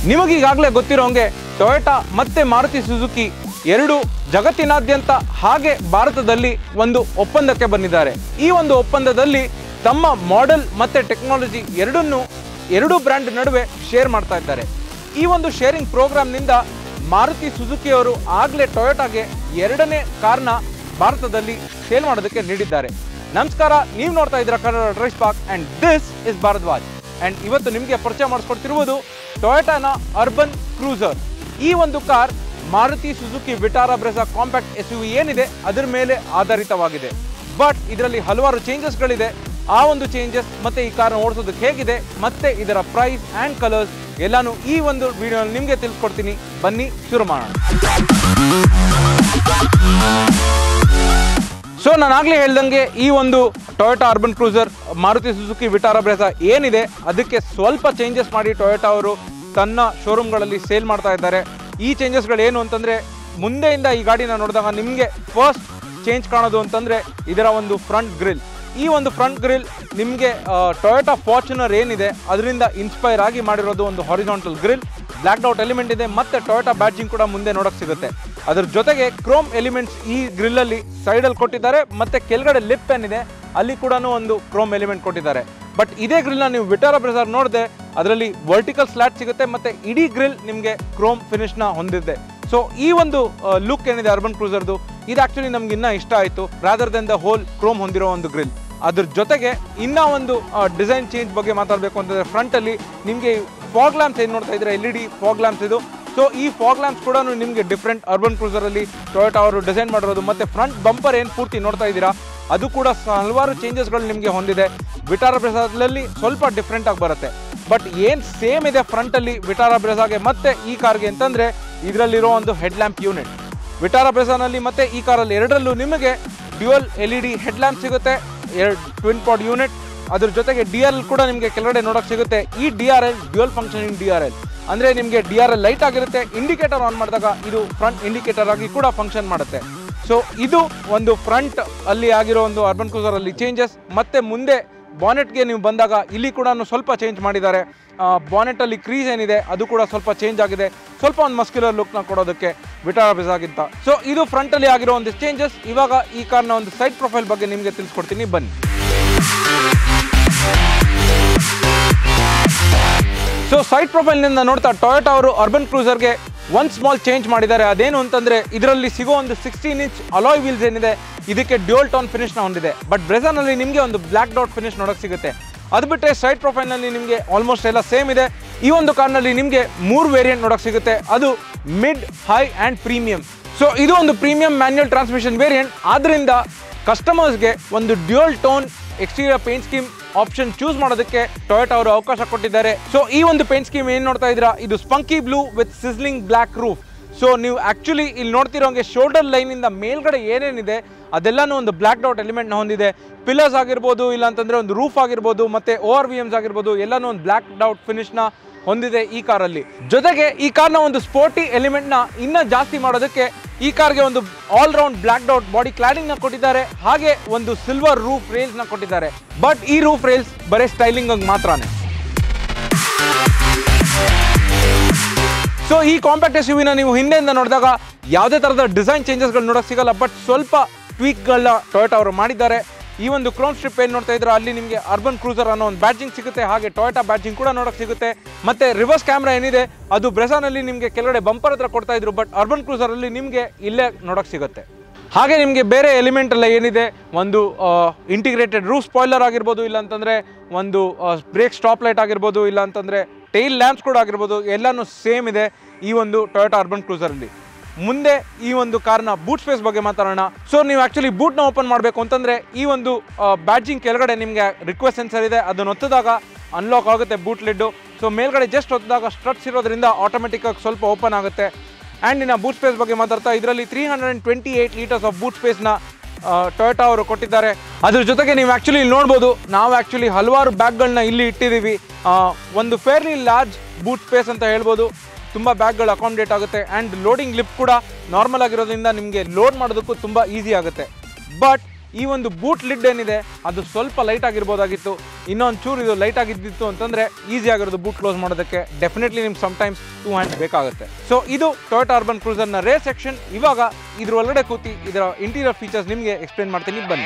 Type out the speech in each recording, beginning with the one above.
ನಿಮಗೀಗಾಗಲೇ ಗೊತ್ತಿರೋಂಗೆ Toyota ಮತ್ತೆ Maruti Suzuki ಎರಡು ಜಗತ್ತಿನಾದ್ಯಂತ ಹಾಗೆ ಭಾರತದಲ್ಲಿ ಒಂದು ಒಪ್ಪಂದಕ್ಕೆ ಬಂದಿದ್ದಾರೆ ಈ ಒಂದು ಒಪ್ಪಂದದಲ್ಲಿ ತಮ್ಮ ಮಾಡೆಲ್ ಮತ್ತೆ ಟೆಕ್ನಾಲಜಿ ಎರಡನ್ನೂ ಎರಡು ಬ್ರ್ಯಾಂಡ್ ನಡುವೆ ಶೇರ್ ಮಾಡ್ತಾ ಇದ್ದಾರೆ ಈ ಒಂದು ಶೇರಿಂಗ್ ಪ್ರೋಗ್ರಾಮ್ನಿಂದ ಮಾರುತಿ ಸುಜುಕಿಯವರು ಆಗಲೇ ಟೊಯೋಟಾಗೆ ಎರಡನೇ ಕಾರ್ನ ಭಾರತದಲ್ಲಿ ಸೇಲ್ ಮಾಡೋದಕ್ಕೆ ನೀಡಿದ್ದಾರೆ ನಮಸ್ಕಾರ ನೀವು ನೋಡ್ತಾ ಇದ್ದೀರಾ Kannada DriveSpark and this is Bharadwaj and ಇವತ್ತು ನಿಮಗೆ ಪರಿಚಯ ಮಾಡಿಸ್ಕೊಡ್ತಿರುವುದು ಟೊಯೋಟಾನ ಅರ್ಬನ್ ಕ್ರೂಸರ್ ಈ ಒಂದು car Maruti Suzuki Vitara Brezza compact S U ಏನಿದೆ ಅದರ ಮೇಲೆ ಆಧಾರಿತವಾಗಿದೆ ಬಟ್ ಇದರಲ್ಲಿ ಹಲವಾರು ಚೇಂಜಸ್ಗಳಿದೆ ಆ ಒಂದು ಚೇಂಜಸ್ ಮತ್ತೆ ಈ ಕಾರ್ನ ಓಡಿಸೋದಕ್ಕೆ ಹೇಗಿದೆ ಮತ್ತೆ ಇದರ ಪ್ರೈಸ್ ಆ್ಯಂಡ್ ಕಲರ್ಸ್ ಎಲ್ಲಾನು ಈ ಒಂದು ವಿಡಿಯೋನಲ್ಲಿ ನಿಮಗೆ ತಿಳಿಸ್ಕೊಡ್ತೀನಿ ಬನ್ನಿ ಶುರು ಮಾಡೋಣ ಸೊ ನಾನು ಆಗ್ಲೇ ಹೇಳ್ದಂಗೆ ಈ ಒಂದು Toyota Urban Cruiser Maruti Suzuki Vitara Brezza ಏನಿದೆ ಅದಕ್ಕೆ ಸ್ವಲ್ಪ ಚೇಂಜಸ್ ಮಾಡಿ ಟೊಯೋಟಾ ಅವರು ತನ್ನ ಶೋರೂಮ್ಗಳಲ್ಲಿ ಸೇಲ್ ಮಾಡ್ತಾ ಇದ್ದಾರೆ ಈ ಚೇಂಜಸ್ಗಳು ಏನು ಅಂತಂದರೆ ಮುಂದೆಯಿಂದ ಈ ಗಾಡಿನ ನೋಡಿದಾಗ ನಿಮಗೆ ಫಸ್ಟ್ ಚೇಂಜ್ ಕಾಣೋದು ಅಂತಂದರೆ ಇದರ ಒಂದು ಫ್ರಂಟ್ ಗ್ರಿಲ್ ಈ ಒಂದು ಫ್ರಂಟ್ ಗ್ರಿಲ್ ನಿಮಗೆ ಟೊಯೋಟಾ ಫಾರ್ಚುನರ್ ಏನಿದೆ ಅದರಿಂದ ಇನ್ಸ್ಪೈರ್ ಆಗಿ ಮಾಡಿರೋದು ಒಂದು horizontal grill black out element ಇದೆ ಮತ್ತೆ ಟೊಯೋಟಾ ಬ್ಯಾಡ್ಜಿಂಗ್ ಕೂಡ ಮುಂದೆ ನೋಡಕ್ ಸಿಗುತ್ತೆ ಅದ್ರ ಜೊತೆಗೆ ಕ್ರೋಮ್ ಎಲಿಮೆಂಟ್ಸ್ ಈ ಗ್ರಿಲ್ ಅಲ್ಲಿ ಸೈಡ್ ಅಲ್ಲಿ ಕೊಟ್ಟಿದ್ದಾರೆ ಮತ್ತೆ ಕೆಳಗಡೆ ಲಿಪ್ ಪೆನ್ ಇದೆ ಅಲ್ಲಿ ಕೂಡ ಒಂದು ಕ್ರೋಮ್ ಎಲಿಮೆಂಟ್ ಕೊಟ್ಟಿದ್ದಾರೆ ಬಟ್ ಇದೇ ಗ್ರಿಲ್ನ ನೀವು ವಿಟಾರಾ ಬ್ರೆಸರ್ ನೋಡಿದೆ ಅದರಲ್ಲಿ ವರ್ಟಿಕಲ್ ಸ್ಲಾಟ್ ಸಿಗುತ್ತೆ ಮತ್ತೆ ಇಡೀ ಗ್ರಿಲ್ ನಿಮಗೆ ಕ್ರೋಮ್ ಫಿನಿಶ್ನ ಹೊಂದಿದೆ ಸೊ ಈ ಒಂದು ಲುಕ್ ಏನಿದೆ ಅರ್ಬನ್ ಕ್ರೂಸರ್ದು ಇದು ಆಕ್ಚುಲಿ ನಮ್ಗೆ ಇನ್ನೂ ಇಷ್ಟ ಆಯಿತು rather than the whole chrome ಹೊಂದಿರೋ ಒಂದು ಗ್ರಿಲ್ ಅದ್ರ ಜೊತೆಗೆ ಇನ್ನ ಒಂದು ಡಿಸೈನ್ ಚೇಂಜ್ ಬಗ್ಗೆ ಮಾತಾಡಬೇಕು ಅಂತಂದ್ರೆ ಫ್ರಂಟ್ ಅಲ್ಲಿ ನಿಮಗೆ ಫಾಗ್ ಲ್ಯಾಂಪ್ಸ್ ಏನು ನೋಡ್ತಾ ಇದ್ರೆ L E D fog lamps ಇದು ಸೊ ಈ ಫಾಗ್ ಲ್ಯಾಂಪ್ಸ್ ಕೂಡ ನಿಮಗೆ ಡಿಫ್ರೆಂಟ್ ಅರ್ಬನ್ ಕ್ರೂಸರ್ ಅಲ್ಲಿ ಟೊಯೋಟಾ ಅವರು ಡಿಸೈನ್ ಮಾಡಿರೋದು ಮತ್ತೆ ಫ್ರಂಟ್ ಬಂಪರ್ ಏನು ಪೂರ್ತಿ ನೋಡ್ತಾ ಇದ್ದೀರಾ ಅದು ಕೂಡ ಸ- ಹಲವಾರು ಚೇಂಜಸ್ಗಳು ನಿಮಗೆ ಹೊಂದಿದೆ ವಿಟಾರಾ ಬ್ರೆಸಾದಲ್ಲಿ ಸ್ವಲ್ಪ ಡಿಫ್ರೆಂಟ್ ಆಗಿ ಬರುತ್ತೆ ಬಟ್ ಏನು ಸೇಮ್ ಇದೆ ಫ್ರಂಟ್ ಅಲ್ಲಿ ವಿಟಾರಾ ಬ್ರೆಸಾಗೆ ಮತ್ತೆ ಈ ಕಾರ್ಗೆ ಅಂತಂದ್ರೆ ಇದರಲ್ಲಿರೋ ಒಂದು ಹೆಡ್ ಲ್ಯಾಂಪ್ ಯೂನಿಟ್ ವಿಟಾರಾ ಬ್ರೆಸಾನಲ್ಲಿ ಮತ್ತೆ ಈ ಕಾರಲ್ಲಿ ಎರಡರಲ್ಲೂ ನಿಮಗೆ dual L E D head lamp ಸಿಗುತ್ತೆ ಎರಡು ಟ್ವಿನ್ ಪಾಡ್ ಯೂನಿಟ್ ಅದ್ರ ಜೊತೆಗೆ ಡಿ ಆರ್ ಎಲ್ ಕೂಡ ನಿಮಗೆ ಕೆಳಗಡೆ ನೋಡಕ್ ಸಿಗುತ್ತೆ ಈ D R L dual functioning D R L ಅಂದ್ರೆ ನಿಮಗೆ ಡಿ ಆರ್ ಎಲ್ ಲೈಟ್ ಆಗಿರುತ್ತೆ ಇಂಡಿಕೇಟರ್ ಆನ್ ಮಾಡಿದಾಗ ಇದು ಫ್ರಂಟ್ ಇಂಡಿಕೇಟರ್ ಆಗಿ ಕೂಡ ಫಂಕ್ಷನ್ ಮಾಡುತ್ತೆ ಸೊ ಇದು ಒಂದು ಫ್ರಂಟ್ ಅಲ್ಲಿ ಆಗಿರೋ ಒಂದು ಅರ್ಬನ್ ಕ್ರೂಸರ್ ಅಲ್ಲಿ ಚೇಂಜಸ್ ಮತ್ತೆ ಮುಂದೆ ಬಾನೆಟ್ಗೆ ನೀವು ಬಂದಾಗ ಇಲ್ಲಿ ಕೂಡ ಸ್ವಲ್ಪ ಚೇಂಜ್ ಮಾಡಿದ್ದಾರೆ ಬಾನೆಟ್ ಅಲ್ಲಿ ಕ್ರೀಸ್ ಏನಿದೆ ಅದು ಕೂಡ ಸ್ವಲ್ಪ ಚೇಂಜ್ ಆಗಿದೆ ಸ್ವಲ್ಪ ಒಂದು ಮಸ್ಕ್ಯುಲರ್ ಲುಕ್ನ ಕೊಡೋದಕ್ಕೆ ವಿಟಾರಾ ಬ್ರೆಸಾಗಿಂತ ಸೊ ಇದು ಫ್ರಂಟ್ ಅಲ್ಲಿ ಆಗಿರೋ ಒಂದು ಚೇಂಜಸ್ ಇವಾಗ ಈ ಕಾರ್ನ ಒಂದು ಸೈಡ್ ಪ್ರೊಫೈಲ್ ಬಗ್ಗೆ ನಿಮಗೆ ತಿಳಿಸ್ಕೊಡ್ತೀನಿ ಬನ್ನಿ ಸೊ ಸೈಡ್ ಪ್ರೊಫೈಲ್ನಿಂದ ನೋಡ್ತಾ ಟೊಯೋಟಾ ಅವರು ಅರ್ಬನ್ ಕ್ರೂಸರ್ಗೆ ಒನ್ ಸ್ಮಾಲ್ ಚೇಂಜ್ ಮಾಡಿದ್ದಾರೆ ಅದೇನು ಅಂತಂದ್ರೆ ಇದರಲ್ಲಿ ಸಿಗೋ ಒಂದು ಸಿಕ್ಸ್ಟೀನ್ ಇಂಚ್ ಅಲಾಯ್ ವೀಲ್ಸ್ ಏನಿದೆ ಇದಕ್ಕೆ ಡ್ಯೂಲ್ ಟೋನ್ ಫಿನಿಶ್ನ ಹೊಂದಿದೆ ಬಟ್ ಬ್ರೆಜಾನಲ್ಲಿ ನಿಮಗೆ ಒಂದು ಬ್ಲ್ಯಾಕ್ ಡಾಟ್ ಫಿನಿಶ್ ನೋಡೋಕೆ ಸಿಗುತ್ತೆ ಅದು ಬಿಟ್ಟರೆ ಸೈಡ್ ಪ್ರೊಫೈಲ್ನಲ್ಲಿ ನಿಮಗೆ ಆಲ್ಮೋಸ್ಟ್ ಎಲ್ಲ ಸೇಮ್ ಇದೆ ಈ ಒಂದು ಕಾರ್ನಲ್ಲಿ ನಿಮಗೆ ಮೂರು ವೇರಿಯಂಟ್ ನೋಡೋಕೆ ಸಿಗುತ್ತೆ ಅದು mid high and premium so ಇದು ಒಂದು ಪ್ರೀಮಿಯಂ ಮ್ಯಾನ್ಯುಯಲ್ ಟ್ರಾನ್ಸ್ಮಿಷನ್ ವೇರಿಯಂಟ್ ಆದ್ದರಿಂದ ಕಸ್ಟಮರ್ಸ್ಗೆ ಒಂದು dual tone exterior paint scheme option choose ಮಾಡೋದಕ್ಕೆ ಟೊಯೋಟಾ ಅವರು ಅವಕಾಶ ಕೊಟ್ಟಿದ್ದಾರೆ ಸೊ ಈ ಒಂದು ಪೇಂಟ್ ಸ್ಕೀಮ್ ಏನು ನೋಡ್ತಾ ಇದ್ದೀರಾ ಇದು spunky blue with sizzling black roof so ನೀವು ಆಕ್ಚುಲಿ ಇಲ್ಲಿ ನೋಡ್ತಿರೋಂಗೆ ಶೋಲ್ಡರ್ ಲೈನಿಂದ ಮೇಲ್ಗಡೆ ಏನೇನಿದೆ ಅದೆಲ್ಲನೂ ಒಂದು ಬ್ಲ್ಯಾಕ್ ಡೌಟ್ ಎಲಿಮೆಂಟ್ನ ಹೊಂದಿದೆ ಪಿಲ್ಲರ್ಸ್ ಆಗಿರ್ಬೋದು ಇಲ್ಲ ಅಂತಂದ್ರೆ ಒಂದು ರೂಫ್ ಆಗಿರ್ಬೋದು ಮತ್ತೆ ಓವರ್ ವಿ ಎಮ್ಸ್ ಆಗಿರ್ಬೋದು ಎಲ್ಲನೂ ಒಂದು ಬ್ಲ್ಯಾಕ್ ಡೌಟ್ ಫಿನಿಶ್ನ ಹೊಂದಿದೆ ಈ ಕಾರಲ್ಲಿ ಜೊತೆಗೆ ಈ ಕಾರ್ನ ಒಂದು ಸ್ಪೋರ್ಟಿ ಎಲಿಮೆಂಟ್ನ ಇನ್ನ ಜಾಸ್ತಿ ಮಾಡೋದಕ್ಕೆ ಈ ಕಾರ್ಗೆ ಒಂದು all round blacked out body cladding ನ ಕೊಟ್ಟಿದ್ದಾರೆ ಹಾಗೆ ಒಂದು ಸಿಲ್ವರ್ ರೂಫ್ ರೇಲ್ಸ್ ನ ಕೊಟ್ಟಿದ್ದಾರೆ ಬಟ್ ಈ ರೂಫ್ ರೇಲ್ಸ್ ಬರೀ ಸ್ಟೈಲಿಂಗ್ ಮಾತ್ರನೇ ಸೊ ಈ ಕಾಂಪ್ಯಾಕ್ಟ್ ಎಸ್ ಯುವಿನ ನೀವು ಹಿಂದೆಯಿಂದ ನೋಡಿದಾಗ ಯಾವುದೇ ಥರದ ಡಿಸೈನ್ ಚೇಂಜಸ್ಗಳು ನೋಡೋಕೆ ಸಿಗಲ್ಲ ಬಟ್ ಸ್ವಲ್ಪ ಟ್ವೀಕ್ಗಳನ್ನ ಟೊಯೋಟಾ ಅವರು ಮಾಡಿದ್ದಾರೆ ಈ ಒಂದು ಕ್ರೋಮ್ ಸ್ಟ್ರಿಪ್ ಏನು ನೋಡ್ತಾ ಇದ್ರೆ ಅಲ್ಲಿ ನಿಮಗೆ ಅರ್ಬನ್ ಕ್ರೂಸರ್ ಅನ್ನೋ ಒಂದು ಬ್ಯಾಡ್ಜಿಂಗ್ ಸಿಗುತ್ತೆ ಹಾಗೆ ಟೊಯೋಟಾ ಬ್ಯಾಡ್ಜಿಂಗ್ ಕೂಡ ನೋಡೋಕೆ ಸಿಗುತ್ತೆ ಮತ್ತೆ ರಿವರ್ಸ್ ಕ್ಯಾಮ್ರಾ ಏನಿದೆ ಅದು ಬ್ರೆಸಾನಲ್ಲಿ ನಿಮಗೆ ಕೆಳಗಡೆ ಬಂಪರ್ ಹತ್ರ ಕೊಡ್ತಾ ಇದ್ರು ಬಟ್ ಅರ್ಬನ್ ಕ್ರೂಸರಲ್ಲಿ ನಿಮಗೆ ಇಲ್ಲೇ ನೋಡೋಕೆ ಸಿಗುತ್ತೆ ಹಾಗೆ ನಿಮಗೆ ಬೇರೆ ಎಲಿಮೆಂಟ್ ಎಲ್ಲ ಏನಿದೆ ಒಂದು ಇಂಟಿಗ್ರೇಟೆಡ್ ರೂಫ್ ಸ್ಪಾಯ್ಲರ್ ಆಗಿರ್ಬೋದು ಇಲ್ಲ ಅಂತಂದರೆ ಒಂದು ಬ್ರೇಕ್ ಸ್ಟಾಪ್ ಲೈಟ್ ಆಗಿರ್ಬೋದು ಇಲ್ಲ ಅಂತಂದರೆ ಟೈಲ್ ಲ್ಯಾಂಪ್ಸ್ ಕೂಡ ಆಗಿರ್ಬೋದು ಎಲ್ಲನೂ ಸೇಮ್ ಇದೆ ಈ ಒಂದು ಟೊಯೋಟಾ ಅರ್ಬನ್ ಕ್ರೂಸರಲ್ಲಿ ಮುಂದೆ ಈ ಒಂದು ಕಾರ್ನ ಬೂಟ್ ಸ್ಪೇಸ್ ಬಗ್ಗೆ ಮಾತಾಡೋಣ ಸೊ ನೀವು ಆ್ಯಕ್ಚುಲಿ ಬೂಟ್ನ ಓಪನ್ ಮಾಡಬೇಕು ಅಂತಂದರೆ ಈ ಒಂದು ಬ್ಯಾಡ್ಜಿಂಗ್ ಕೆಳಗಡೆ ನಿಮಗೆ ರಿಕ್ವೆಸ್ಟ್ ಸೆನ್ಸರ್ ಇದೆ ಅದನ್ನು ಒತ್ತಿದಾಗ ಅನ್ಲಾಕ್ ಆಗುತ್ತೆ ಬೂಟ್ ಲಿಡ್ಡು ಸೊ ಮೇಲ್ಗಡೆ ಜಸ್ಟ್ ಒತ್ತಿದಾಗ ಸ್ಟ್ರಟ್ಸ್ ಇರೋದ್ರಿಂದ ಆಟೋಮೆಟಿಕ್ಕಾಗಿ ಸ್ವಲ್ಪ ಓಪನ್ ಆಗುತ್ತೆ ಆ್ಯಂಡ್ ಇನ್ನು ಬೂಟ್ ಸ್ಪೇಸ್ ಬಗ್ಗೆ ಮಾತಾಡ್ತಾ ಇದರಲ್ಲಿ three hundred and twenty eight litres of boot ಸ್ಪೇಸ್ನ ಟೊಯೋಟಾ ಅವರು ಕೊಟ್ಟಿದ್ದಾರೆ ಅದ್ರ ಜೊತೆಗೆ ನೀವು ಆ್ಯಕ್ಚುಲಿ ಇಲ್ಲಿ ನೋಡ್ಬೋದು ನಾವು ಆ್ಯಕ್ಚುಲಿ ಹಲವಾರು ಬ್ಯಾಗ್ಗಳನ್ನ ಇಲ್ಲಿ ಇಟ್ಟಿದ್ದೀವಿ ಆ, ಒಂದು ಫೇರ್ಲಿ ಲಾರ್ಜ್ ಬೂಟ್ ಸ್ಪೇಸ್ ಅಂತ ಹೇಳ್ಬೋದು ತುಂಬ ಬ್ಯಾಗ್ಗಳು ಅಕಾಮಿಡೇಟ್ ಆಗುತ್ತೆ ಆ್ಯಂಡ್ ಲೋಡಿಂಗ್ ಲಿಪ್ ಕೂಡ ನಾರ್ಮಲ್ ಆಗಿರೋದ್ರಿಂದ ನಿಮಗೆ ಲೋಡ್ ಮಾಡೋದಕ್ಕೂ ತುಂಬ ಈಸಿ ಆಗುತ್ತೆ ಬಟ್ ಈ ಒಂದು ಬೂಟ್ ಲಿಡ್ ಏನಿದೆ ಅದು ಸ್ವಲ್ಪ ಲೈಟ್ ಆಗಿರ್ಬೋದಾಗಿತ್ತು ಇನ್ನೊಂದು ಚೂರು ಇದು ಲೈಟ್ ಆಗಿದ್ದಿತ್ತು ಅಂತಂದ್ರೆ ಈಸಿ ಆಗಿರೋದು ಬೂಟ್ ಕ್ಲೋಸ್ ಮಾಡೋದಕ್ಕೆ ಡೆಫಿನೆಟ್ಲಿ ನಿಮ್ಗೆ ಸಮ್ಟೈಮ್ಸ್ ಟೂ ಹ್ಯಾಂಡ್ಸ್ ಬೇಕಾಗುತ್ತೆ ಸೊ ಇದು ಟೊಯೋಟಾ ಅರ್ಬನ್ ಕ್ರೂಸರ್ನ ರೇರ್ ಸೆಕ್ಷನ್ ಇವಾಗ ಇದ್ರ ಒಳಗಡೆ ಕೂತಿ ಇದರ ಇಂಟೀರಿಯರ್ ಫೀಚರ್ಸ್ ನಿಮಗೆ ಎಕ್ಸ್ಪ್ಲೇನ್ ಮಾಡ್ತೀನಿ ಬನ್ನಿ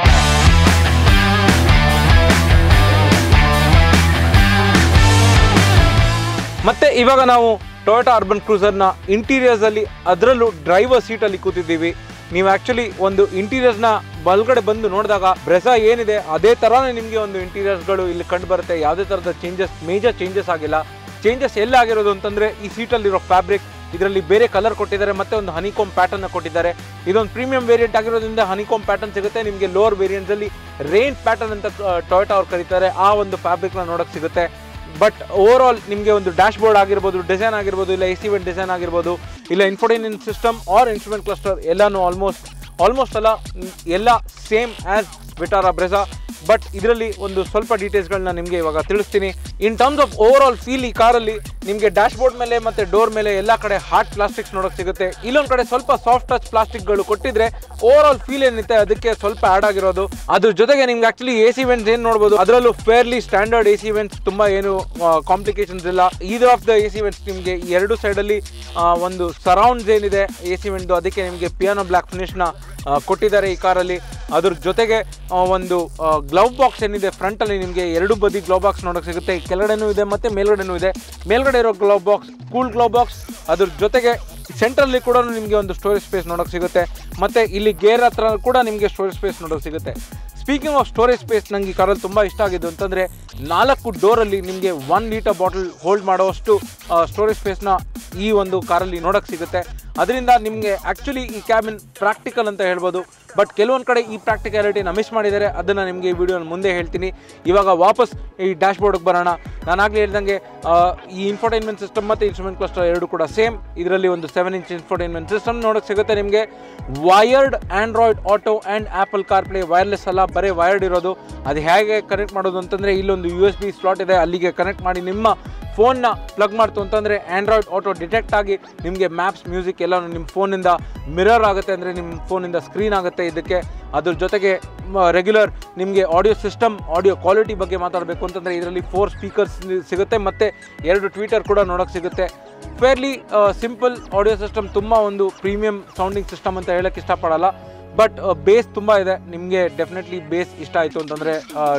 ಮತ್ತೆ ಇವಾಗ ನಾವು ಟೊಯೋಟಾ ಅರ್ಬನ್ ಕ್ರೂಸರ್ನ ಇಂಟೀರಿಯರ್ಸಲ್ಲಿ ಅದರಲ್ಲೂ ಡ್ರೈವರ್ ಸೀಟಲ್ಲಿ ಕೂತಿದ್ದೀವಿ ನೀವು ಆ್ಯಕ್ಚುಲಿ ಒಂದು ಇಂಟೀರಿಯರ್ಸ್ನ ಬಲ್ಗಡೆ ಬಂದು ನೋಡಿದಾಗ ಬ್ರೆಸಾ ಏನಿದೆ ಅದೇ ಥರನೇ ನಿಮಗೆ ಒಂದು ಇಂಟೀರಿಯರ್ಸ್ಗಳು ಇಲ್ಲಿ ಕಂಡು ಬರುತ್ತೆ ಯಾವುದೇ ಥರದ ಚೇಂಜಸ್ ಮೇಜರ್ ಚೇಂಜಸ್ ಆಗಿಲ್ಲ ಚೇಂಜಸ್ ಎಲ್ಲ ಆಗಿರೋದು ಅಂತಂದರೆ ಈ ಸೀಟಲ್ಲಿರೋ ಫ್ಯಾಬ್ರಿಕ್ ಇದರಲ್ಲಿ ಬೇರೆ ಕಲರ್ ಕೊಟ್ಟಿದ್ದಾರೆ ಮತ್ತೆ ಒಂದು ಹನಿಕೋಮ್ ಪ್ಯಾಟರ್ನ್ ಕೊಟ್ಟಿದ್ದಾರೆ ಇದೊಂದು ಪ್ರೀಮಿಯಂ ವೇರಿಯಂಟ್ ಆಗಿರೋದ್ರಿಂದ ಹನಿಕೋಮ್ ಪ್ಯಾಟರ್ನ್ ಸಿಗುತ್ತೆ ನಿಮಗೆ ಲೋವರ್ ವೇರಿಯಂಟ್ಸಲ್ಲಿ ರೇಂಜ್ ಪ್ಯಾಟರ್ನ್ ಅಂತ ಟೊಯೋಟಾ ಅವ್ರು ಕರೀತಾರೆ ಆ ಒಂದು ಫ್ಯಾಬ್ರಿಕ್ನ ನೋಡೋಕೆ ಸಿಗುತ್ತೆ ಬಟ್ ಓವರ್ ಆಲ್ ನಿಮಗೆ ಒಂದು ಡ್ಯಾಶ್ ಬೋರ್ಡ್ ಆಗಿರ್ಬೋದು ಡಿಸೈನ್ ಆಗಿರ್ಬೋದು ಇಲ್ಲ ಎ ಸಿ ಡಿಸೈನ್ ಆಗಿರ್ಬೋದು ಇಲ್ಲ infotainment system or instrument cluster ಎಲ್ಲಾನು ಆಲ್ಮೋಸ್ಟ್ ಆಲ್ಮೋಸ್ಟ್ ಅಲ್ಲ ಮ್, ಎಲ್ಲ same as Vitara Brezza but ಇದರಲ್ಲಿ ಒಂದು ಸ್ವಲ್ಪ ಡೀಟೇಲ್ಸ್ಗಳನ್ನ ನಿಮಗೆ ಇವಾಗ ತಿಳಿಸ್ತೀನಿ in terms of overall feel ಈ ಕಾರಲ್ಲಿ ನಿಮಗೆ ಡ್ಯಾಶ್ ಬೋರ್ಡ್ ಮೇಲೆ ಮತ್ತೆ ಡೋರ್ ಮೇಲೆ ಎಲ್ಲ ಕಡೆ ಹಾರ್ಡ್ ಪ್ಲಾಸ್ಟಿಕ್ಸ್ ನೋಡೋಕೆ ಸಿಗುತ್ತೆ ಇಲ್ಲೊಂದು ಕಡೆ ಸ್ವಲ್ಪ ಸಾಫ್ಟ್ ಟಚ್ ಪ್ಲಾಸ್ಟಿಕ್ಗಳು ಕೊಟ್ಟಿದ್ರೆ ಓವರ್ ಆಲ್ ಫೀಲ್ ಏನಿದೆ ಅದಕ್ಕೆ ಸ್ವಲ್ಪ ಆಡ್ ಆಗಿರೋದು ಅದ್ರ ಜೊತೆಗೆ ನಿಮ್ಗೆ ಆಕ್ಚುಲಿ ಎ ಸಿ ವೆಂಟ್ಸ್ ಏನು ನೋಡ್ಬೋದು ಅದರಲ್ಲೂ fairly standard A C vents ತುಂಬಾ ಏನು ಕಾಂಪ್ಲಿಕೇಶನ್ಸ್ ಇಲ್ಲ either of the A C vents ನಿಮಗೆ ಈ ಎರಡು ಸೈಡಲ್ಲಿ ಒಂದು ಸರೌಂಡ್ಸ್ ಏನಿದೆ ಎ ಸಿ ವೆಂಟ್ದು ಅದಕ್ಕೆ ನಿಮಗೆ ಪಿಯಾನೋ ಬ್ಲ್ಯಾಕ್ ಫಿನಿಶ್ನ ಕೊಟ್ಟಿದ್ದಾರೆ ಈ ಕಾರಲ್ಲಿ ಅದ್ರ ಜೊತೆಗೆ ಆ, ಒಂದು ಗ್ಲೌ ಬಾಕ್ಸ್ ಏನಿದೆ ಫ್ರಂಟಲ್ಲಿ ನಿಮಗೆ ಎರಡು ಬದಿ ಗ್ಲೌ ಬಾಕ್ಸ್ ನೋಡೋಕೆ ಸಿಗುತ್ತೆ ಕೆಳಗಡೆನೂ ಇದೆ ಮತ್ತು ಮೇಲ್ಗಡೆನೂ ಇದೆ ಮೇಲ್ಗಡೆ ಇರೋ glove box cool glove box ಅದ್ರ ಜೊತೆಗೆ ಸೆಂಟ್ರಲ್ಲಿ ಕೂಡ ನಿಮಗೆ ಒಂದು ಸ್ಟೋರೇಜ್ ಸ್ಪೇಸ್ ನೋಡೋಕೆ ಸಿಗುತ್ತೆ ಮತ್ತು ಇಲ್ಲಿ ಗೇರ್ ಹತ್ರ ಕೂಡ ನಿಮಗೆ ಸ್ಟೋರೇಜ್ ಸ್ಪೇಸ್ ನೋಡೋಕೆ ಸಿಗುತ್ತೆ ಸ್ಪೀಕಿಂಗ್ ಆಫ್ ಸ್ಟೋರೇಜ್ ಸ್ಪೇಸ್ ನಂಗೆ ಈ ಕಾರಲ್ಲಿ ತುಂಬ ಇಷ್ಟ ಆಗಿದ್ದು ಅಂತಂದರೆ ನಾಲ್ಕು ಡೋರಲ್ಲಿ ನಿಮಗೆ ಒನ್ ಲೀಟರ್ ಬಾಟಲ್ ಹೋಲ್ಡ್ ಮಾಡೋವಷ್ಟು ಸ್ಟೋರೇಜ್ ಸ್ಪೇಸ್ನ ಈ ಒಂದು ಕಾರಲ್ಲಿ ನೋಡೋಕೆ ಸಿಗುತ್ತೆ ಅದರಿಂದ ನಿಮಗೆ ಆ್ಯಕ್ಚುಲಿ ಈ ಕ್ಯಾಬಿನ್ ಪ್ರಾಕ್ಟಿಕಲ್ ಅಂತ ಹೇಳ್ಬೋದು ಬಟ್ ಕೆಲವೊಂದು ಕಡೆ ಈ ಪ್ರಾಕ್ಟಿಕಾಲಿಟಿನ ಮಿಸ್ ಮಾಡಿದ್ದಾರೆ ಅದನ್ನು ನಿಮಗೆ ಈ ವಿಡಿಯೋ ಮುಂದೆ ಹೇಳ್ತೀನಿ ಇವಾಗ ವಾಪಸ್ ಈ ಡ್ಯಾಶ್ ಬೋರ್ಡ್ಗೆ ಬರೋಣ ನಾನಾಗಲೇ ಹೇಳ್ದಂಗೆ ಆ, ಈ ಇನ್ಫೋಟೈನ್ಮೆಂಟ್ ಸಿಸ್ಟಮ್ ಮತ್ತು ಇನ್ಸ್ಟ್ರೂಮೆಂಟ್ ಕ್ಲಸ್ಟರ್ ಎರಡು ಕೂಡ ಸೇಮ್ ಇದರಲ್ಲಿ ಒಂದು ಸೆವೆನ್ ಇಂಚ್ ಇನ್ಫೋಟೈನ್ಮೆಂಟ್ ಸಿಸ್ಟಮ್ ನೋಡೋಕೆ ಸಿಗುತ್ತೆ ನಿಮಗೆ wired Android Auto and Apple CarPlay wireless ಅಲ್ಲ ಬರೀ ವೈರ್ಡ್ ಇರೋದು ಅದು ಹೇಗೆ ಕನೆಕ್ಟ್ ಮಾಡೋದು ಅಂತಂದರೆ ಇಲ್ಲೊಂದು ಯು ಎಸ್ ಬಿ ಸ್ಲಾಟ್ ಇದೆ ಅಲ್ಲಿಗೆ ಕನೆಕ್ಟ್ ಮಾಡಿ ನಿಮ್ಮ ಫೋನ್ನ ಪ್ಲಗ್ ಮಾಡ್ತು ಅಂತಂದರೆ ಆ್ಯಂಡ್ರಾಯ್ಡ್ ಆಟೋ ಡಿಟೆಕ್ಟ್ ಆಗಿ ನಿಮಗೆ ಮ್ಯಾಪ್ಸ್ ಮ್ಯೂಸಿಕ್ ಎಲ್ಲ ನಿಮ್ಮ ಫೋನಿಂದ ಮಿರರ್ ಆಗುತ್ತೆ ಅಂದರೆ ನಿಮ್ಮ ಫೋನಿಂದ ಸ್ಕ್ರೀನ್ ಆಗುತ್ತೆ ಇದಕ್ಕೆ ಅದ್ರ ಜೊತೆಗೆ ರೆಗ್ಯುಲರ್ ನಿಮಗೆ ಆಡಿಯೋ ಸಿಸ್ಟಮ್ ಆಡಿಯೋ ಕ್ವಾಲಿಟಿ ಬಗ್ಗೆ ಮಾತಾಡಬೇಕು ಅಂತಂದರೆ ಇದರಲ್ಲಿ ಫೋರ್ ಸ್ಪೀಕರ್ಸ್ ಸಿಗುತ್ತೆ ಮತ್ತು ಎರಡು ಟ್ವೀಟರ್ ಕೂಡ ನೋಡೋಕೆ ಸಿಗುತ್ತೆ ಫೇರ್ಲಿ ಸಿಂಪಲ್ ಆಡಿಯೋ ಸಿಸ್ಟಮ್ ತುಂಬ ಒಂದು ಪ್ರೀಮಿಯಂ ಸೌಂಡಿಂಗ್ ಸಿಸ್ಟಮ್ ಅಂತ ಹೇಳಕ್ಕೆ ಇಷ್ಟಪಡಲ್ಲ ಬಟ್ ಬೇಸ್ ತುಂಬ ಇದೆ ನಿಮಗೆ ಡೆಫಿನೆಟ್ಲಿ ಬೇಸ್ ಇಷ್ಟ ಆಯಿತು ಅಂತಂದರೆ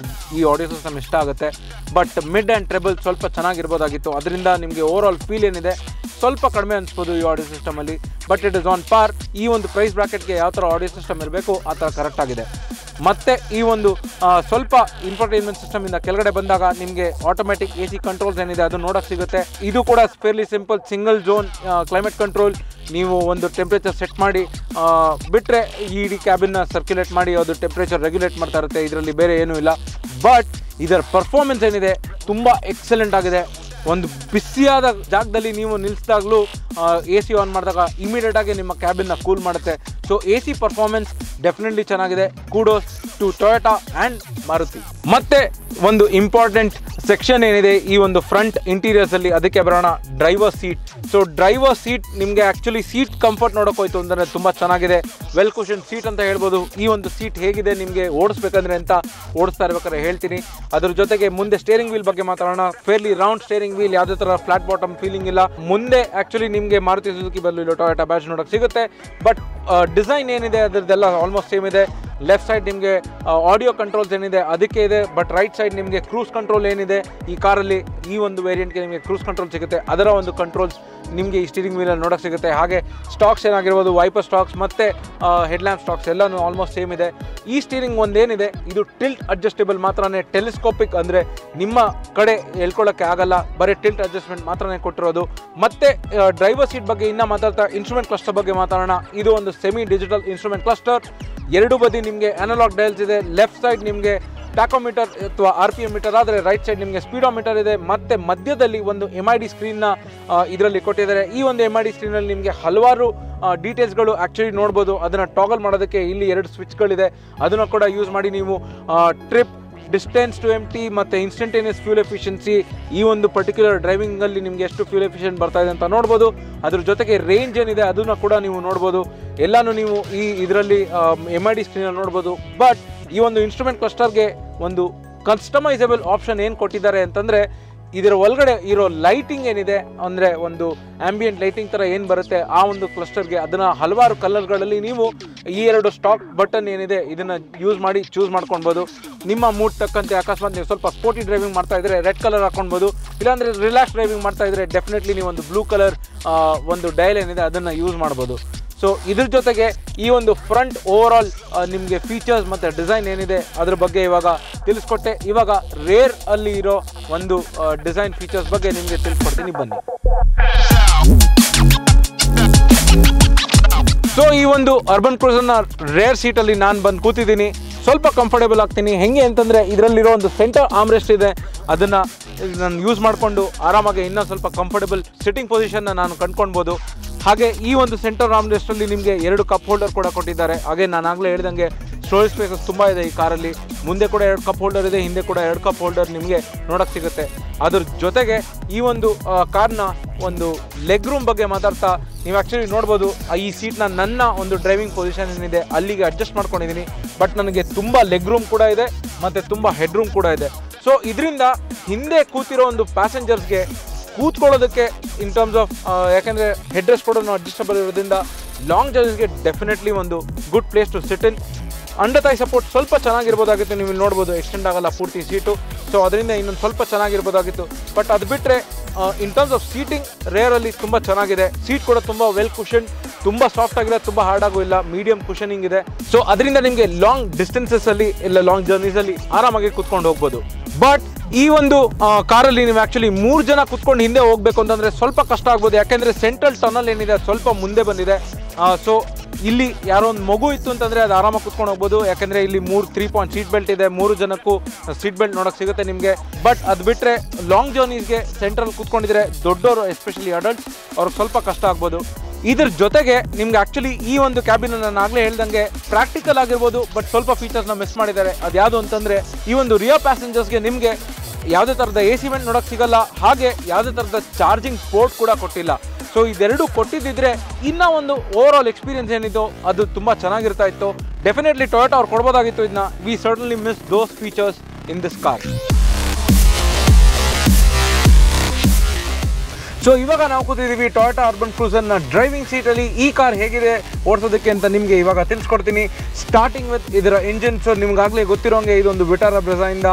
ಈ ಆಡಿಯೋ ಸಿಸ್ಟಮ್ ಇಷ್ಟ ಆಗುತ್ತೆ ಬಟ್ ಮಿಡ್ ಆ್ಯಂಡ್ ಟ್ರೆಬಲ್ ಸ್ವಲ್ಪ ಚೆನ್ನಾಗಿರ್ಬೋದಾಗಿತ್ತು ಅದರಿಂದ ನಿಮಗೆ ಓವರ್ ಆಲ್ ಫೀಲ್ ಏನಿದೆ ಸ್ವಲ್ಪ ಕಡಿಮೆ ಅನಿಸ್ಬೋದು ಈ ಆಡಿಯೋ ಸಿಸ್ಟಮಲ್ಲಿ but it is on par ಈ ಒಂದು ಪ್ರೈಸ್ ಬ್ರಾಕೆಟ್ಗೆ ಯಾವ ಥರ ಆಡಿಯೋ ಸಿಸ್ಟಮ್ ಇರಬೇಕು ಆ ಥರ ಕರೆಕ್ಟ್ ಆಗಿದೆ ಮತ್ತೆ ಈ ಒಂದು ಆ, ಸ್ವಲ್ಪ ಇನ್ಫರ್ಟೈನ್ಮೆಂಟ್ ಸಿಸ್ಟಮ್ ಇಂದ ಕೆಳಗಡೆ ಬಂದಾಗ ನಿಮಗೆ ಆಟೋಮೆಟಿಕ್ ಎ ಸಿ ಕಂಟ್ರೋಲ್ಸ್ ಏನಿದೆ ಅದು ನೋಡೋಕೆ ಸಿಗುತ್ತೆ ಇದು ಕೂಡ fairly simple single zone climate control ನೀವು ಒಂದು ಟೆಂಪ್ರೇಚರ್ ಸೆಟ್ ಮಾಡಿ ಆ, ಬಿಟ್ರೆ ಈ ಇಡೀ ಕ್ಯಾಬಿನ್ನ ಸರ್ಕ್ಯುಲೇಟ್ ಮಾಡಿ ಅದು ಟೆಂಪ್ರೇಚರ್ ರೆಗ್ಯುಲೇಟ್ ಮಾಡ್ತಾ ಇರುತ್ತೆ ಇದರಲ್ಲಿ ಬೇರೆ ಏನೂ ಇಲ್ಲ ಬಟ್ ಇದರ ಪರ್ಫಾರ್ಮೆನ್ಸ್ ಏನಿದೆ ತುಂಬ ಎಕ್ಸಲೆಂಟ್ ಆಗಿದೆ ಒಂದು ಬಿಸಿಯಾದ ಜಾಗದಲ್ಲಿ ನೀವು ನಿಲ್ಲಿಸಿದಾಗಲೂ ಎ ಸಿ ಆನ್ ಮಾಡಿದಾಗ ಇಮಿಡಿಯೇಟ್ ಆಗಿ ನಿಮ್ಮ ಕ್ಯಾಬಿನ್ನ ಕೂಲ್ ಮಾಡುತ್ತೆ so A C performance definitely ಚೆನ್ನಾಗಿದೆ kudos to Toyota and Maruti ಮತ್ತೆ ಒಂದು ಇಂಪಾರ್ಟೆಂಟ್ ಸೆಕ್ಷನ್ ಏನಿದೆ ಈ ಒಂದು ಫ್ರಂಟ್ ಇಂಟೀರಿಯರ್ಸ್ ಅಲ್ಲಿ ಅದಕ್ಕೆ ಬರೋಣ driver seat so driver seat ನಿಮಗೆ ಆಕ್ಚುಲಿ ಸೀಟ್ ಕಂಫರ್ಟ್ ನೋಡೋಕೆ ಹೋಯ್ತು ಅಂದರೆ ತುಂಬ ಚೆನ್ನಾಗಿದೆ ವೆಲ್ ಕುಷನ್ ಸೀಟ್ ಅಂತ ಹೇಳ್ಬೋದು ಈ ಒಂದು ಸೀಟ್ ಹೇಗಿದೆ ನಿಮಗೆ ಓಡಿಸ್ಬೇಕಂದ್ರೆ ಅಂತ ಓಡಿಸ್ತಾ ಇರ್ಬೇಕಾದ್ರೆ ಹೇಳ್ತೀನಿ ಅದ್ರ ಜೊತೆಗೆ ಮುಂದೆ ಸ್ಟೇರಿಂಗ್ ವೀಲ್ ಬಗ್ಗೆ ಮಾತಾಡೋಣ ಫೇರ್ಲಿ ರೌಂಡ್ ಸ್ಟೇರಿಂಗ್ ವೀಲ್ ಯಾವುದೇ ಥರ ಫ್ಲಾಟ್ ಬಾಟಮ್ ಫೀಲಿಂಗ್ ಇಲ್ಲ ಮುಂದೆ ಆಕ್ಚುಲಿ ನಿಮಗೆ ಮಾರುತಿ ಸುಜುಕಿ ಬದಲು ಇಲ್ಲ ಟೊಯೋಟಾ ಬ್ಯಾಚ್ ನೋಡೋಕೆ ಸಿಗುತ್ತೆ ಬಟ್ ಡಿಸೈನ್ ಏನಿದೆ ಅದರದ್ದೆಲ್ಲ ಆಲ್ಮೋಸ್ಟ್ ಸೇಮ್ ಇದೆ ಲೆಫ್ಟ್ ಸೈಡ್ ನಿಮಗೆ ಆಡಿಯೋ ಕಂಟ್ರೋಲ್ಸ್ ಏನಿದೆ ಅದಕ್ಕೆ ಇದೆ ಬಟ್ ರೈಟ್ ಸೈಡ್ ನಿಮಗೆ ಕ್ರೂಸ್ ಕಂಟ್ರೋಲ್ ಏನಿದೆ ಈ ಕಾರಲ್ಲಿ ಈ ಒಂದು ವೇರಿಯಂಟ್ಗೆ ನಿಮಗೆ ಕ್ರೂಸ್ ಕಂಟ್ರೋಲ್ ಸಿಗುತ್ತೆ ಅದರ ಒಂದು ಕಂಟ್ರೋಲ್ಸ್ ನಿಮಗೆ ಈ ಸ್ಟೀರಿಂಗ್ ವೀಲಲ್ಲಿ ನೋಡೋಕೆ ಸಿಗುತ್ತೆ ಹಾಗೆ ಸ್ಟಾಕ್ಸ್ ಏನಾಗಿರ್ಬೋದು ವೈಪರ್ ಸ್ಟಾಕ್ಸ್ ಮತ್ತು ಹೆಡ್ಲ್ಯಾಂಪ್ ಸ್ಟಾಕ್ಸ್ ಎಲ್ಲನೂ ಆಲ್ಮೋಸ್ಟ್ ಸೇಮ್ ಇದೆ ಈ ಸ್ಟೀರಿಂಗ್ ಒಂದೇನಿದೆ ಇದು ಟಿಲ್ಟ್ ಅಡ್ಜಸ್ಟೇಬಲ್ ಮಾತ್ರನೇ ಟೆಲಿಸ್ಕೋಪಿಕ್ ಅಂದರೆ ನಿಮ್ಮ ಕಡೆ ಎಳ್ಕೊಳ್ಳೋಕ್ಕೆ ಆಗಲ್ಲ ಬರೀ ಟಿಲ್ಟ್ ಅಡ್ಜಸ್ಟ್ಮೆಂಟ್ ಮಾತ್ರನೇ ಕೊಟ್ಟಿರೋದು ಮತ್ತೆ ಡ್ರೈವರ್ ಸೀಟ್ ಬಗ್ಗೆ ಇನ್ನೂ ಮಾತಾಡ್ತಾ ಇನ್ಸ್ಟ್ರೂಮೆಂಟ್ ಕ್ಲಸ್ಟರ್ ಬಗ್ಗೆ ಮಾತಾಡೋಣ ಇದು ಒಂದು ಸೆಮಿ ಡಿಜಿಟಲ್ ಇನ್ಸ್ಟ್ರೂಮೆಂಟ್ ಕ್ಲಸ್ಟರ್ ಎರಡು ಬದಿ ನಿಮಗೆ ಅನಲಾಗ್ ಡೈಲ್ಸ್ ಇದೆ ಲೆಫ್ಟ್ ಸೈಡ್ ನಿಮಗೆ ಟ್ಯಾಕೋಮೀಟರ್ ಅಥವಾ ಆರ್ ಪಿ ಎಂ ಮೀಟರ್ ಆದರೆ ರೈಟ್ ಸೈಡ್ ನಿಮಗೆ ಸ್ಪೀಡೋಮೀಟರ್ ಇದೆ ಮತ್ತೆ ಮಧ್ಯದಲ್ಲಿ ಒಂದು ಎಮ್ ಐ ಡಿ ಸ್ಕ್ರೀನ್ನ ಇದರಲ್ಲಿ ಕೊಟ್ಟಿದ್ದಾರೆ ಈ ಒಂದು ಎಮ್ ಐ ಡಿ ಸ್ಕ್ರೀನಲ್ಲಿ ನಿಮಗೆ ಹಲವಾರು ಡೀಟೇಲ್ಸ್ಗಳು ಆ್ಯಕ್ಚುಲಿ ನೋಡ್ಬೋದು ಅದನ್ನು ಟಾಗಲ್ ಮಾಡೋದಕ್ಕೆ ಇಲ್ಲಿ ಎರಡು ಸ್ವಿಚ್ಗಳಿದೆ ಅದನ್ನು ಕೂಡ ಯೂಸ್ ಮಾಡಿ ನೀವು trip distance to empty ಮತ್ತು ಇನ್ಸ್ಟಂಟೇನಿಯಸ್ ಫ್ಯೂಲ್ ಎಫಿಷಿಯನ್ಸಿ ಈ ಒಂದು ಪರ್ಟಿಕ್ಯುಲರ್ ಡ್ರೈವಿಂಗಲ್ಲಿ ನಿಮಗೆ ಎಷ್ಟು ಫ್ಯೂಲ್ ಎಫಿಷಿಯಂಟ್ ಬರ್ತಾ ಇದೆ ಅಂತ ನೋಡ್ಬೋದು ಅದ್ರ ಜೊತೆಗೆ ರೇಂಜ್ ಏನಿದೆ ಅದನ್ನು ಕೂಡ ನೀವು ನೋಡ್ಬೋದು ಎಲ್ಲಾನು ನೀವು ಈ ಇದರಲ್ಲಿ ಎಮ್ ಐ ಡಿ ಸ್ಕ್ರೀನಲ್ಲಿ ನೋಡ್ಬೋದು ಬಟ್ ಈ ಒಂದು ಇನ್ಸ್ಟ್ರೂಮೆಂಟ್ ಕ್ಲಸ್ಟರ್ಗೆ ಒಂದು ಕಸ್ಟಮೈಸಬಲ್ ಆಪ್ಷನ್ ಏನು ಕೊಟ್ಟಿದ್ದಾರೆ ಅಂತಂದರೆ ಇದರ ಒಳಗಡೆ ಇರೋ ಲೈಟಿಂಗ್ ಏನಿದೆ ಅಂದರೆ ಒಂದು ಆಂಬಿಯಂಟ್ ಲೈಟಿಂಗ್ ಥರ ಏನು ಬರುತ್ತೆ ಆ ಒಂದು ಕ್ಲಸ್ಟರ್ಗೆ ಅದನ್ನು ಹಲವಾರು ಕಲರ್ಗಳಲ್ಲಿ ನೀವು ಈ ಎರಡು ಸ್ಟಾಕ್ ಬಟನ್ ಏನಿದೆ ಇದನ್ನು ಯೂಸ್ ಮಾಡಿ ಚೂಸ್ ಮಾಡ್ಕೊಳ್ಬೋದು ನಿಮ್ಮ ಮೂಡ್ ತಕ್ಕಂತೆ ಅಕಸ್ಮಾತ್ ನೀವು ಸ್ವಲ್ಪ ಸ್ಪೋರ್ಟಿ ಡ್ರೈವಿಂಗ್ ಮಾಡ್ತಾ ಇದ್ರೆ ರೆಡ್ ಕಲರ್ ಹಾಕೊಳ್ಬೋದು ಇಲ್ಲಾಂದರೆ ರಿಲ್ಯಾಕ್ಸ್ ಡ್ರೈವಿಂಗ್ ಮಾಡ್ತಾ ಇದ್ರೆ ಡೆಫಿನೆಟ್ಲಿ ನೀವು ಒಂದು ಬ್ಲೂ ಕಲರ್ ಒಂದು ಡಯಲ್ ಏನಿದೆ ಅದನ್ನು ಯೂಸ್ ಮಾಡ್ಬೋದು ಸೊ ಇದ್ರ ಜೊತೆಗೆ ಈ ಒಂದು ಫ್ರಂಟ್ ಓವರ್ ಆಲ್ ನಿಮಗೆ ಫೀಚರ್ಸ್ ಮತ್ತು ಡಿಸೈನ್ ಏನಿದೆ ಅದ್ರ ಬಗ್ಗೆ ಇವಾಗ ತಿಳಿಸ್ಕೊಟ್ಟೆ ಇವಾಗ ರೇರ್ ಅಲ್ಲಿ ಇರೋ ಒಂದು ಡಿಸೈನ್ ಫೀಚರ್ಸ್ ಬಗ್ಗೆ ನಿಮಗೆ ತಿಳಿಸ್ಕೊಡ್ತೀನಿ ಬನ್ನಿ ಸೊ ಈ ಒಂದು ಅರ್ಬನ್ ಕ್ರೂಸರ್ನ ರೇರ್ ಸೀಟಲ್ಲಿ ನಾನು ಬಂದು ಕೂತಿದ್ದೀನಿ ಸ್ವಲ್ಪ ಕಂಫರ್ಟೇಬಲ್ ಆಗ್ತೀನಿ ಹೆಂಗೆ ಅಂತಂದರೆ ಇದರಲ್ಲಿರೋ ಒಂದು ಸೆಂಟರ್ ಆಮ್ರೆಸ್ಟ್ ಇದೆ ಅದನ್ನು ನಾನು ಯೂಸ್ ಮಾಡಿಕೊಂಡು ಆರಾಮಾಗಿ ಇನ್ನೂ ಸ್ವಲ್ಪ ಕಂಫರ್ಟೇಬಲ್ ಸಿಟ್ಟಿಂಗ್ ಪೊಸಿಷನ್ನ ನಾನು ಕಂಡ್ಕೊಳ್ಬೋದು ಹಾಗೆ ಈ ಒಂದು ಸೆಂಟರ್ ಆಮ್ರೆಸ್ಟಲ್ಲಿ ನಿಮಗೆ ಎರಡು ಕಪ್ ಹೋಲ್ಡರ್ ಕೂಡ ಕೊಟ್ಟಿದ್ದಾರೆ ಹಾಗೆ ನಾನು ಆಗಲೇ ಹೇಳ್ದಂಗೆ ಸ್ಟೋರೇಜ್ ಸ್ಪೇಸಸ್ ತುಂಬ ಇದೆ ಈ ಕಾರಲ್ಲಿ ಮುಂದೆ ಕೂಡ ಎರಡು ಕಪ್ ಹೋಲ್ಡರ್ ಇದೆ ಹಿಂದೆ ಕೂಡ ಎರಡು ಕಪ್ ಹೋಲ್ಡರ್ ನಿಮಗೆ ನೋಡೋಕ್ಕೆ ಸಿಗುತ್ತೆ ಅದ್ರ ಜೊತೆಗೆ ಈ ಒಂದು ಕಾರ್ನ ಒಂದು ಲೆಗ್ ರೂಮ್ ಬಗ್ಗೆ ಮಾತಾಡ್ತಾ ನೀವು ಆ್ಯಕ್ಚುಲಿ ನೋಡ್ಬೋದು ಆ ಈ ಸೀಟ್ನ ನನ್ನ ಒಂದು ಡ್ರೈವಿಂಗ್ ಪೊಸಿಷನ್ ಏನಿದೆ ಅಲ್ಲಿಗೆ ಅಡ್ಜಸ್ಟ್ ಮಾಡ್ಕೊಂಡಿದ್ದೀನಿ ಬಟ್ ನನಗೆ ತುಂಬ ಲೆಗ್ ರೂಮ್ ಕೂಡ ಇದೆ ಮತ್ತು ತುಂಬ ಹೆಡ್ ರೂಮ್ ಕೂಡ ಇದೆ ಸೊ ಇದರಿಂದ ಹಿಂದೆ ಕೂತಿರೋ ಒಂದು ಪ್ಯಾಸೆಂಜರ್ಸ್ಗೆ ಕೂತ್ಕೊಳ್ಳೋದಕ್ಕೆ ಇನ್ ಟರ್ಮ್ಸ್ ಆಫ್ ಯಾಕೆಂದರೆ ಹೆಡ್ ರೆಸ್ಟ್ ಕೂಡ ಅಡ್ಜಸ್ಟಬಲ್ ಇರೋದ್ರಿಂದ ಲಾಂಗ್ ಜರ್ನಿಸ್ಗೆ ಡೆಫಿನೆಟ್ಲಿ ಒಂದು good place to sit in under thigh support ಸ್ವಲ್ಪ ಚೆನ್ನಾಗಿರ್ಬೋದಾಗಿತ್ತು ನೀವು ಇಲ್ಲಿ ನೋಡ್ಬೋದು ಎಕ್ಸ್ಟೆಂಡ್ ಆಗಲ್ಲ ಪೂರ್ತಿ ಸೀಟು ಸೊ ಅದರಿಂದ ಇನ್ನೊಂದು ಸ್ವಲ್ಪ ಚೆನ್ನಾಗಿರ್ಬೋದಾಗಿತ್ತು ಬಟ್ ಅದು ಬಿಟ್ಟರೆ ಇನ್ ಟರ್ಮ್ಸ್ ಆಫ್ ಸೀಟಿಂಗ್ ರೇರಲ್ಲಿ ತುಂಬ ಚೆನ್ನಾಗಿದೆ ಸೀಟ್ ಕೂಡ ತುಂಬ ವೆಲ್ ಕುಷನ್ ತುಂಬ ಸಾಫ್ಟ್ ಆಗಿದೆ ತುಂಬ ಹಾರ್ಡ್ ಆಗೂ ಇಲ್ಲ ಮೀಡಿಯಂ ಕುಷನಿಂಗ್ ಇದೆ ಸೊ ಅದರಿಂದ ನಿಮಗೆ ಲಾಂಗ್ ಡಿಸ್ಟೆನ್ಸಸ್ ಅಲ್ಲಿ ಇಲ್ಲ ಲಾಂಗ್ ಜರ್ನೀಸ್ ಅಲ್ಲಿ ಆರಾಮಾಗಿ ಕುತ್ಕೊಂಡು ಹೋಗ್ಬೋದು ಬಟ್ ಈ ಒಂದು ಕಾರಲ್ಲಿ ನೀವು ಆಕ್ಚುಲಿ ಮೂರು ಜನ ಕುತ್ಕೊಂಡು ಹಿಂದೆ ಹೋಗ್ಬೇಕು ಅಂತಂದ್ರೆ ಸ್ವಲ್ಪ ಕಷ್ಟ ಆಗ್ಬೋದು ಯಾಕೆಂದ್ರೆ ಸೆಂಟ್ರಲ್ ಟನಲ್ ಏನಿದೆ ಅದು ಸ್ವಲ್ಪ ಮುಂದೆ ಬಂದಿದೆ ಸೊ ಇಲ್ಲಿ ಯಾರೋ ಒಂದು ಮಗು ಇತ್ತು ಅಂತಂದ್ರೆ ಅದು ಆರಾಮಾಗಿ ಕುತ್ಕೊಂಡು ಹೋಗ್ಬೋದು ಯಾಕಂದ್ರೆ ಇಲ್ಲಿ ಮೂರು ತ್ರೀ ಪಾಯಿಂಟ್ ಸೀಟ್ ಬೆಲ್ಟ್ ಇದೆ ಮೂರು ಜನಕ್ಕೂ ಸೀಟ್ ಬೆಲ್ಟ್ ನೋಡಕ್ ಸಿಗುತ್ತೆ ನಿಮಗೆ ಬಟ್ ಅದು ಬಿಟ್ಟರೆ ಲಾಂಗ್ ಜರ್ನೀಸ್ಗೆ ಸೆಂಟ್ರಲ್ ಕುತ್ಕೊಂಡಿದ್ರೆ ದೊಡ್ಡವರು ಎಸ್ಪೆಷಲಿ ಅಡಲ್ಟ್ಸ್ ಅವ್ರಿಗೆ ಸ್ವಲ್ಪ ಕಷ್ಟ ಆಗ್ಬೋದು ಇದ್ರ ಜೊತೆಗೆ ನಿಮ್ಗೆ ಆಕ್ಚುಲಿ ಈ ಒಂದು ಕ್ಯಾಬಿನ್ ನಾನು ಆಗ್ಲೇ ಹೇಳ್ದಂಗೆ ಪ್ರಾಕ್ಟಿಕಲ್ ಆಗಿರ್ಬೋದು ಬಟ್ ಸ್ವಲ್ಪ ಫೀಚರ್ಸ್ನ ಮಿಸ್ ಮಾಡಿದ್ದಾರೆ ಅದ್ಯಾವುದು ಅಂತಂದ್ರೆ ಈ ಒಂದು ರಿಯರ್ ಪ್ಯಾಸೆಂಜರ್ಸ್ಗೆ ನಿಮಗೆ ಯಾವುದೇ ಥರದ ಎ ಸಿ ವೆಂಟ್ ನೋಡೋಕೆ ಸಿಗಲ್ಲ ಹಾಗೆ ಯಾವುದೇ ಥರದ ಚಾರ್ಜಿಂಗ್ ಪೋರ್ಟ್ ಕೂಡ ಕೊಟ್ಟಿಲ್ಲ ಸೊ ಇದೆರಡು ಕೊಟ್ಟಿದ್ದಿದ್ರೆ ಇನ್ನ ಒಂದು ಓವರ್ ಆಲ್ ಎಕ್ಸ್ಪೀರಿಯನ್ಸ್ ಏನಿತ್ತು ಅದು ತುಂಬ ಚೆನ್ನಾಗಿರ್ತಾ ಇತ್ತು ಡೆಫಿನೆಟ್ಲಿ ಟೊಯೋಟಾ ಅವ್ರು ಕೊಡ್ಬೋದಾಗಿತ್ತು ಇದನ್ನ we certainly miss those features in this car so ಇವಾಗ ನಾವು ಕೂತಿದ್ದೀವಿ ಟೊಯೋಟಾ ಅರ್ಬನ್ ಕ್ರೂಸರ್ನ ಡ್ರೈವಿಂಗ್ ಸೀಟಲ್ಲಿ ಈ ಕಾರ್ ಹೇಗಿದೆ ಓಡಿಸೋದಕ್ಕೆ ಅಂತ ನಿಮಗೆ ಇವಾಗ ತಿಳಿಸ್ಕೊಡ್ತೀನಿ ಸ್ಟಾರ್ಟಿಂಗ್ ವಿತ್ ಇದರ ಇಂಜಿನ್ ಸೊ ನಿಮ್ಗಾಗಲೇ ಗೊತ್ತಿರೋಂಗೆ ಇದೊಂದು ವಿಟಾರ ಬ್ರೆಸಾಯಿಂದ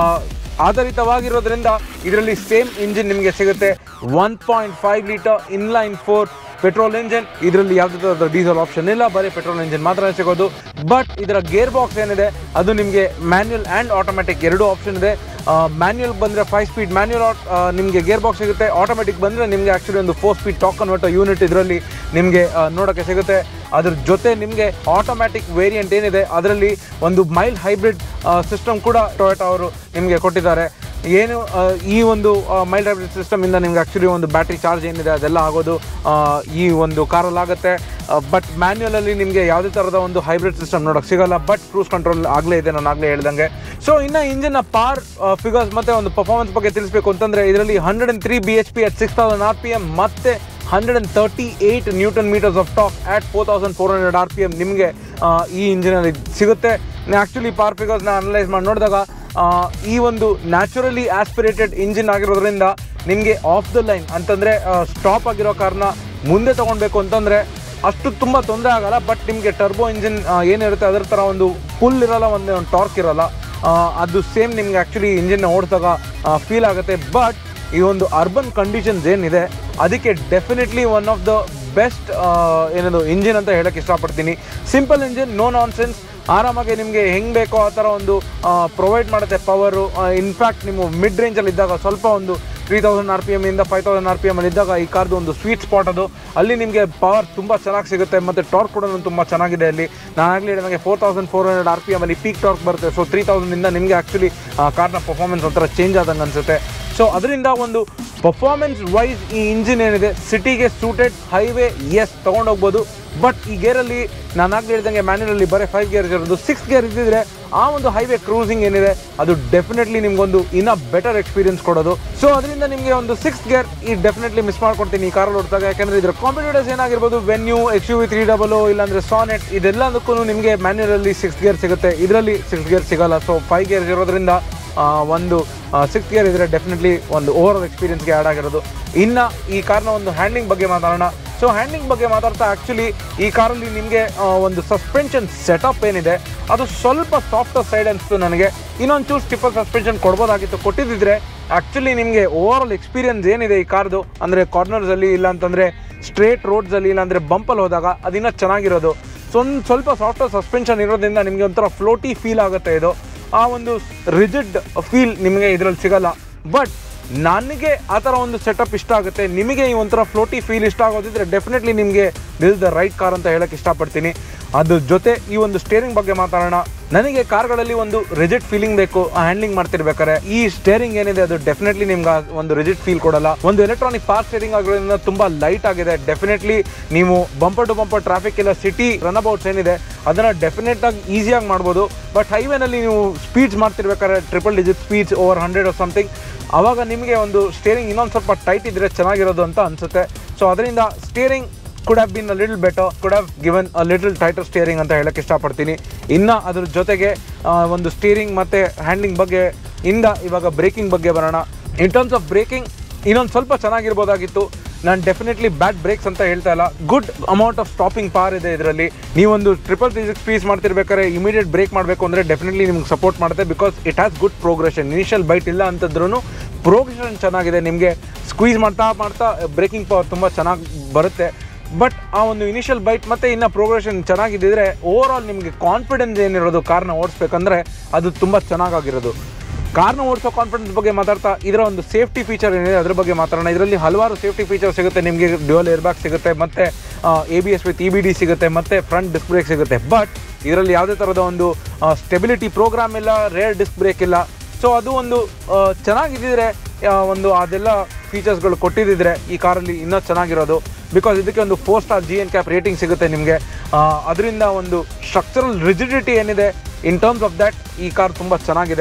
ಆಧಾರಿತವಾಗಿರೋದ್ರಿಂದ ಇದರಲ್ಲಿ ಸೇಮ್ ಇಂಜಿನ್ ನಿಮಗೆ ಸಿಗುತ್ತೆ one point five litre inline four petrol engine ಇದರಲ್ಲಿ ಯಾವುದೇ ಥರದ ಡೀಸೆಲ್ ಆಪ್ಷನ್ ಇಲ್ಲ ಬರೀ ಪೆಟ್ರೋಲ್ ಇಂಜಿನ್ ಮಾತ್ರ ಸಿಗೋದು ಬಟ್ ಇದರ ಗೇರ್ ಬಾಕ್ಸ್ ಏನಿದೆ ಅದು ನಿಮಗೆ ಮ್ಯಾನ್ಯಲ್ ಆ್ಯಂಡ್ ಆಟೋಮೆಟಿಕ್ ಎರಡು ಆಪ್ಷನ್ ಇದೆ ಮ್ಯಾನ್ಯಲ್ ಬಂದರೆ ಫೈವ್ ಸ್ಪೀಡ್ ಮ್ಯಾನ್ಯಲ್ ನಿಮಗೆ ಗೇರ್ ಬಾಕ್ಸ್ ಸಿಗುತ್ತೆ ಆಟೋಮೆಟಿಕ್ ಬಂದರೆ ನಿಮಗೆ ಆ್ಯಕ್ಚುಲಿ ಒಂದು four speed torque converter unit ಇದರಲ್ಲಿ ನಿಮಗೆ ನೋಡೋಕ್ಕೆ ಸಿಗುತ್ತೆ ಅದ್ರ ಜೊತೆ ನಿಮಗೆ ಆಟೋಮ್ಯಾಟಿಕ್ ವೇರಿಯಂಟ್ ಏನಿದೆ ಅದರಲ್ಲಿ ಒಂದು ಮೈಲ್ ಹೈಬ್ರಿಡ್ ಸಿಸ್ಟಮ್ ಕೂಡ ಟೊಯೋಟಾ ಅವರು ನಿಮಗೆ ಕೊಟ್ಟಿದ್ದಾರೆ ಏನು ಆ, ಈ ಒಂದು ಮೈಲ್ ಹೈಬ್ರಿಡ್ ಸಿಸ್ಟಮಿಂದ ನಿಮ್ಗೆ ಆ್ಯಕ್ಚುಲಿ ಒಂದು ಬ್ಯಾಟ್ರಿ ಚಾರ್ಜ್ ಏನಿದೆ ಅದೆಲ್ಲ ಆಗೋದು ಆ, ಈ ಒಂದು ಕಾರಲ್ಲಿ ಆಗುತ್ತೆ ಬಟ್ ಮ್ಯಾನ್ಯುಯಲಲ್ಲಿ ನಿಮಗೆ ಯಾವುದೇ ಥರದ ಒಂದು ಹೈಬ್ರಿಡ್ ಸಿಸ್ಟಮ್ ನೋಡೋಕೆ ಸಿಗಲ್ಲ ಬಟ್ ಕ್ರೂಸ್ ಕಂಟ್ರೋಲ್ ಆಗಲೇ ಇದೆ ನಾನು ಆಗಲೇ ಹೇಳ್ದಂಗೆ ಸೊ ಇನ್ನು ಇಂಜಿನ್ನ ಪಾರ್ ಫಿಗರ್ಸ್ ಮತ್ತು ಒಂದು ಪರ್ಫಾರ್ಮೆನ್ಸ್ ಬಗ್ಗೆ ತಿಳಿಸ್ಬೇಕು ಅಂತಂದರೆ ಇದರಲ್ಲಿ hundred and three B H P at six thousand R P M ಮತ್ತು hundred and thirty eight newton metres of torque at four thousand four hundred R P M ನಿಮಗೆ ಈ ಇಂಜಿನಲ್ಲಿ ಸಿಗುತ್ತೆ ಆ್ಯಕ್ಚುಲಿ ಪಾರ್ ಫಿಗರ್ಸ್ನ ಅನಲೈಸ್ ಮಾಡಿ ನೋಡಿದಾಗ ಆ, ಈ ಒಂದು ನ್ಯಾಚುರಲಿ ಆಸ್ಪಿರೇಟೆಡ್ ಇಂಜಿನ್ ಆಗಿರೋದ್ರಿಂದ ನಿಮಗೆ ಆಫ್ ದ ಲೈನ್ ಅಂತಂದರೆ ಸ್ಟಾಪ್ ಆಗಿರೋ ಕಾರ್ನ ಮುಂದೆ ತೊಗೊಳ್ಬೇಕು ಅಂತಂದರೆ ಅಷ್ಟು ತುಂಬ ತೊಂದರೆ ಆಗಲ್ಲ ಬಟ್ ನಿಮಗೆ ಟರ್ಬೋ ಇಂಜಿನ್ ಏನಿರುತ್ತೆ ಅದರ ಥರ ಒಂದು ಫುಲ್ ಇರಲ್ಲ ಒಂದು ಒಂದು ಟಾರ್ಕ್ ಇರಲ್ಲ ಆ, ಅದು ಸೇಮ್ ನಿಮ್ಗೆ ಆ್ಯಕ್ಚುಲಿ ಇಂಜಿನ್ನ ಓಡಿಸಿದಾಗ ಫೀಲ್ ಆಗುತ್ತೆ ಬಟ್ ಈ ಒಂದು ಅರ್ಬನ್ ಕಂಡೀಷನ್ಸ್ ಏನಿದೆ ಅದಕ್ಕೆ definitely one of the best ಏನದು ಇಂಜಿನ್ ಅಂತ ಹೇಳಕ್ಕೆ ಇಷ್ಟಪಡ್ತೀನಿ simple engine no nonsense ಆರಾಮಾಗಿ ನಿಮಗೆ ಹೆಂಗೆ ಬೇಕೋ ಆ ಥರ ಒಂದು ಪ್ರೊವೈಡ್ ಮಾಡುತ್ತೆ ಪವರು ಇನ್ಫ್ಯಾಕ್ಟ್ ನೀವು ಮಿಡ್ ರೇಂಜಲ್ಲಿ ಇದ್ದಾಗ ಸ್ವಲ್ಪ ಒಂದು ತ್ರೀ ತೌಸಂಡ್ ಆರ್ ಪಿ ಎಮ್ಮಿಂದ five thousand R P M ಅಲ್ಲಿ ಇದ್ದಾಗ ಈ ಕಾರ್ದು ಒಂದು ಸ್ವೀಟ್ ಸ್ಪಾಟ್ ಅದು ಅಲ್ಲಿ ನಿಮಗೆ ಪವರ್ ತುಂಬ ಚೆನ್ನಾಗಿ ಸಿಗುತ್ತೆ ಮತ್ತು ಟಾರ್ಕ್ ಕೂಡ ತುಂಬ ಚೆನ್ನಾಗಿದೆ ಅಲ್ಲಿ ನಾನು ಆಗಲಿ ಹೇಳಿದಂಗೆ four thousand four hundred R P M ಅಲ್ಲಿ ಪೀಕ್ ಟಾರ್ಕ್ ಬರುತ್ತೆ ಸೊ ತ್ರೀ ತೌಸಂಡಿಂದ ನಿಮಗೆ ಆ್ಯಕ್ಚುಲಿ ಕಾರ್ನ ಪರ್ಫಾರ್ಮೆನ್ಸ್ ಒಂಥರ ಚೇಂಜ್ ಆದಂಗೆ ಅನಿಸುತ್ತೆ ಸೊ ಅದರಿಂದ ಒಂದು ಪರ್ಫಾರ್ಮೆನ್ಸ್ ವೈಸ್ ಈ ಇಂಜಿನ್ ಏನಿದೆ ಸಿಟಿಗೆ ಸೂಟೆಡ್ ಹೈವೇ ಎಸ್ ತೊಗೊಂಡೋಗ್ಬೋದು ಬಟ್ ಈ ಗೇರಲ್ಲಿ ನಾನು ಆಗಲಿ ಹೇಳ್ದಂಗೆ ಮ್ಯಾನ್ಯಲಲ್ಲಿ ಬರೀ ಫೈವ್ ಗೇರ್ಸ್ ಇರೋದು ಸಿಕ್ಸ್ ಗೇರ್ ಇದ್ದಿದ್ರೆ ಆ ಒಂದು ಹೈವೇ ಕ್ರೂಸಿಂಗ್ ಏನಿದೆ ಅದು ಡೆಫಿನೆಟ್ಲಿ ನಿಮ್ಗೊಂದು ಇನ್ನ ಬೆಟರ್ ಎಕ್ಸ್ಪೀರಿಯನ್ಸ್ ಕೊಡೋದು ಸೊ ಅದರಿಂದ ನಿಮಗೆ ಒಂದು ಸಿಕ್ಸ್ ಗೇರ್ ಈ ಡೆಫಿನೆಟ್ಲಿ ಮಿಸ್ ಮಾಡ್ಕೊಡ್ತೀನಿ ಈ ಕಾರಲ್ಲಿ ಹೊಡ್ದಾಗ ಯಾಕಂದ್ರೆ ಇದ್ರ ಕಾಂಪಿಟೇಟರ್ಸ್ ಏನಾಗಿರ್ಬೋದು Venue X U V three double ಇಲ್ಲಾಂದ್ರೆ ಸಾನೆಟ್ ಇದೆಲ್ಲದಕ್ಕೂ ನಿಮಗೆ ಮ್ಯಾನ್ಯಲಲ್ಲಿ ಸಿಕ್ಸ್ ಗೇರ್ ಸಿಗುತ್ತೆ ಇದರಲ್ಲಿ ಸಿಕ್ಸ್ ಗೇರ್ ಸಿಗಲ್ಲ ಸೊ ಫೈವ್ ಗೇರ್ಸ್ ಇರೋದ್ರಿಂದ ಆ, ಒಂದು ಸಿಕ್ಸ್ ಗೇರ್ ಇದ್ರೆ ಡೆಫಿನೆಟ್ಲಿ ಒಂದು ಓವರ್ ಆಲ್ ಎಕ್ಸ್ಪೀರಿಯನ್ಸ್ಗೆ ಆ್ಯಡ್ ಆಗಿರೋದು ಇನ್ನು ಈ ಕಾರ್ನ ಒಂದು ಹ್ಯಾಂಡ್ಲಿಂಗ್ ಬಗ್ಗೆ ಮಾತಾಡೋಣ ಸೊ ಹ್ಯಾಂಡ್ಲಿಂಗ್ ಬಗ್ಗೆ ಮಾತಾಡ್ತಾ ಆ್ಯಕ್ಚುಲಿ ಈ ಕಾರಲ್ಲಿ ನಿಮಗೆ ಒಂದು ಸಸ್ಪೆನ್ಷನ್ ಸೆಟಪ್ ಏನಿದೆ ಅದು ಸ್ವಲ್ಪ ಸಾಫ್ಟ್ ಸೈಡ್ ಅನಿಸ್ತು ನನಗೆ ಇನ್ನೊಂಚೂರು ಸ್ಟಿಫರ್ ಸಸ್ಪೆನ್ಷನ್ ಕೊಡ್ಬೋದಾಗಿತ್ತು ಕೊಟ್ಟಿದ್ದಿದ್ರೆ ಆ್ಯಕ್ಚುಲಿ ನಿಮಗೆ ಓವರ್ ಆಲ್ ಎಕ್ಸ್ಪೀರಿಯನ್ಸ್ ಏನಿದೆ ಈ ಕಾರ್ದು ಅಂದರೆ ಕಾರ್ನರ್ಸಲ್ಲಿ ಇಲ್ಲ ಅಂತಂದರೆ ಸ್ಟ್ರೇಟ್ ರೋಡ್ಸಲ್ಲಿ ಇಲ್ಲಾಂದರೆ ಬಂಪಲ್ಲಿ ಹೋದಾಗ ಅದಿನ್ನ ಚೆನ್ನಾಗಿರೋದು ಸೊ ಒಂದು ಸ್ವಲ್ಪ ಸಾಫ್ಟ್ವೇರ್ ಸಸ್ಪೆನ್ಷನ್ ಇರೋದ್ರಿಂದ ನಿಮಗೆ ಒಂಥರ ಫ್ಲೋಟಿ ಫೀಲ್ ಆಗುತ್ತೆ ಇದು ಆ ಒಂದು ರಿಜಿಡ್ ಫೀಲ್ ನಿಮಗೆ ಇದರಲ್ಲಿ ಸಿಗಲ್ಲ ಬಟ್ ನನಗೆ ಆ ಥರ ಒಂದು ಸೆಟಪ್ ಇಷ್ಟ ಆಗುತ್ತೆ ನಿಮಗೆ ಈ ಒಂಥರ ಫ್ಲೋಟಿ ಫೀಲ್ ಇಷ್ಟ ಆಗೋದಿದ್ರೆ ಡೆಫಿನೆಟ್ಲಿ ನಿಮಗೆ ದಿಸ್ ದ ರೈಟ್ ಕಾರ್ ಅಂತ ಹೇಳಕ್ಕೆ ಇಷ್ಟಪಡ್ತೀನಿ ಅದ್ರ ಜೊತೆ ಈ ಒಂದು ಸ್ಟೇರಿಂಗ್ ಬಗ್ಗೆ ಮಾತಾಡೋಣ ನನಗೆ ಕಾರ್ಗಳಲ್ಲಿ ಒಂದು ರಿಜಿಡ್ ಫೀಲಿಂಗ್ ಬೇಕು ಹ್ಯಾಂಡ್ಲಿಂಗ್ ಮಾಡ್ತಿರ್ಬೇಕಾದ್ರೆ ಈ ಸ್ಟೇರಿಂಗ್ ಏನಿದೆ ಅದು ಡೆಫಿನೆಟ್ಲಿ ನಿಮ್ಗೆ ಆ ಒಂದು ರಿಜಿಡ್ ಫೀಲ್ ಕೊಡಲ್ಲ ಒಂದು ಎಲೆಕ್ಟ್ರಾನಿಕ್ ಪಾರ್ ಸ್ಟೇರಿಂಗ್ ಆಗಿರೋದ್ರಿಂದ ತುಂಬಾ ಲೈಟ್ ಆಗಿದೆ ಡೆಫಿನೆಟ್ಲಿ ನೀವು ಬಂಪರ್ ಟು ಬಂಪರ್ ಟ್ರಾಫಿಕ್ ಇಲ್ಲ ಸಿಟಿ ರನ್ ಅಬೌಟ್ಸ್ ಏನಿದೆ ಅದನ್ನ ಡೆಫಿನೆಟ್ ಆಗಿ ಈಸಿಯಾಗಿ ಮಾಡ್ಬೋದು ಬಟ್ ಹೈವೇನಲ್ಲಿ ನೀವು ಸ್ಪೀಡ್ಸ್ ಮಾಡ್ತಿರ್ಬೇಕಾದ್ರೆ triple digit speeds over hundred or something ಅವಾಗ ನಿಮಗೆ ಒಂದು ಸ್ಟೇರಿಂಗ್ ಇನ್ನೊಂದು ಸ್ವಲ್ಪ ಟೈಟ್ ಇದ್ರೆ ಚೆನ್ನಾಗಿರೋದು ಅಂತ ಅನ್ಸುತ್ತೆ ಸೊ ಅದರಿಂದ steering could have been a little better could have given a little tighter steering ಅಂತ ಹೇಳಕ್ಕೆ ಇಷ್ಟಪಡ್ತೀನಿ ಇನ್ನು ಅದ್ರ ಜೊತೆಗೆ ಆ, ಒಂದು ಸ್ಟೀರಿಂಗ್ ಮತ್ತು ಹ್ಯಾಂಡ್ಲಿಂಗ್ ಬಗ್ಗೆ ಇಂದ ಇವಾಗ ಬ್ರೇಕಿಂಗ್ ಬಗ್ಗೆ ಬರೋಣ ಇನ್ ಟರ್ಮ್ಸ್ ಆಫ್ ಬ್ರೇಕಿಂಗ್ ಇನ್ನೊಂದು ಸ್ವಲ್ಪ ಚೆನ್ನಾಗಿರ್ಬೋದಾಗಿತ್ತು ನಾನು ಡೆಫಿನೆಟ್ಲಿ ಬ್ಯಾಡ್ ಬ್ರೇಕ್ಸ್ ಅಂತ ಹೇಳ್ತಾ ಇಲ್ಲ ಗುಡ್ ಅಮೌಂಟ್ ಆಫ್ ಸ್ಟಾಪಿಂಗ್ ಪಾರ್ ಇದೆ ಇದರಲ್ಲಿ ನೀವೊಂದು ಟ್ರಿಪಲ್ ತ್ರೀ ಸಿಕ್ಸ್ ಪೀಸ್ ಮಾಡ್ತಿರ್ಬೇಕಾದ್ರೆ ಇಮಿಡಿಯೇಟ್ ಬ್ರೇಕ್ ಮಾಡಬೇಕು ಅಂದರೆ ಡೆಫಿನೆಟ್ಲಿ ನಿಮ್ಗೆ ಸಪೋರ್ಟ್ ಮಾಡುತ್ತೆ because it has good progression initial bite ಇಲ್ಲ ಅಂತಂದ್ರೂ ಪ್ರೋಗ್ರೆಷನ್ ಚೆನ್ನಾಗಿದೆ ನಿಮಗೆ ಸ್ಕ್ವೀಸ್ ಮಾಡ್ತಾ ಮಾಡ್ತಾ ಬ್ರೇಕಿಂಗ್ ಪವರ್ ತುಂಬ ಚೆನ್ನಾಗಿ ಬರುತ್ತೆ ಬಟ್ ಆ ಒಂದು ಇನಿಷಿಯಲ್ ಬೈಟ್ ಮತ್ತೆ ಇನ್ನು ಪ್ರೋಗ್ರೆಷನ್ ಚೆನ್ನಾಗಿದ್ದಿದ್ರೆ ಓವರ್ ಆಲ್ ನಿಮಗೆ ಕಾನ್ಫಿಡೆನ್ಸ್ ಏನಿರೋದು ಕಾರ್ನ ಓಡಿಸ್ಬೇಕಂದ್ರೆ ಅದು ತುಂಬ ಚೆನ್ನಾಗಾಗಿರೋದು ಕಾರ್ನ ಓಡಿಸೋ ಕಾನ್ಫಿಡೆನ್ಸ್ ಬಗ್ಗೆ ಮಾತಾಡ್ತಾ ಇದರ ಒಂದು ಸೇಫ್ಟಿ ಫೀಚರ್ ಏನಿದೆ ಅದ್ರ ಬಗ್ಗೆ ಮಾತಾಡೋಣ ಇದರಲ್ಲಿ ಹಲವಾರು ಸೇಫ್ಟಿ ಫೀಚರ್ ಸಿಗುತ್ತೆ ನಿಮಗೆ ಡ್ಯುಯಲ್ ಏರ್ ಬ್ಯಾಗ್ ಸಿಗುತ್ತೆ ಮತ್ತೆ A B S with E B D ಸಿಗುತ್ತೆ ಮತ್ತೆ ಫ್ರಂಟ್ ಡಿಸ್ಕ್ ಬ್ರೇಕ್ ಸಿಗುತ್ತೆ ಬಟ್ ಇದರಲ್ಲಿ ಯಾವುದೇ ಥರದ ಒಂದು ಸ್ಟೆಬಿಲಿಟಿ ಪ್ರೋಗ್ರಾಮ್ ಇಲ್ಲ ರೇರ್ ಡಿಸ್ಕ್ ಬ್ರೇಕ್ ಇಲ್ಲ ಸೊ ಅದು ಒಂದು ಆ, ಚೆನ್ನಾಗಿದ್ದಿದ್ರೆ ಆ, ಒಂದು ಅದೆಲ್ಲ ಫೀಚರ್ಸ್ಗಳು ಕೊಟ್ಟಿದ್ದಿದ್ರೆ ಈ ಕಾರಲ್ಲಿ ಇನ್ನೂ ಚೆನ್ನಾಗಿರೋದು ಬಿಕಾಸ್ ಇದಕ್ಕೆ ಒಂದು four star G N cap rating ಸಿಗುತ್ತೆ ನಿಮಗೆ ಅದರಿಂದ ಒಂದು ಸ್ಟ್ರಕ್ಚರಲ್ ರಿಜಿಡಿಟಿ ಏನಿದೆ ಇನ್ ಟರ್ಮ್ಸ್ ಆಫ್ ದ್ಯಾಟ್ ಈ ಕಾರ್ ತುಂಬ ಚೆನ್ನಾಗಿದೆ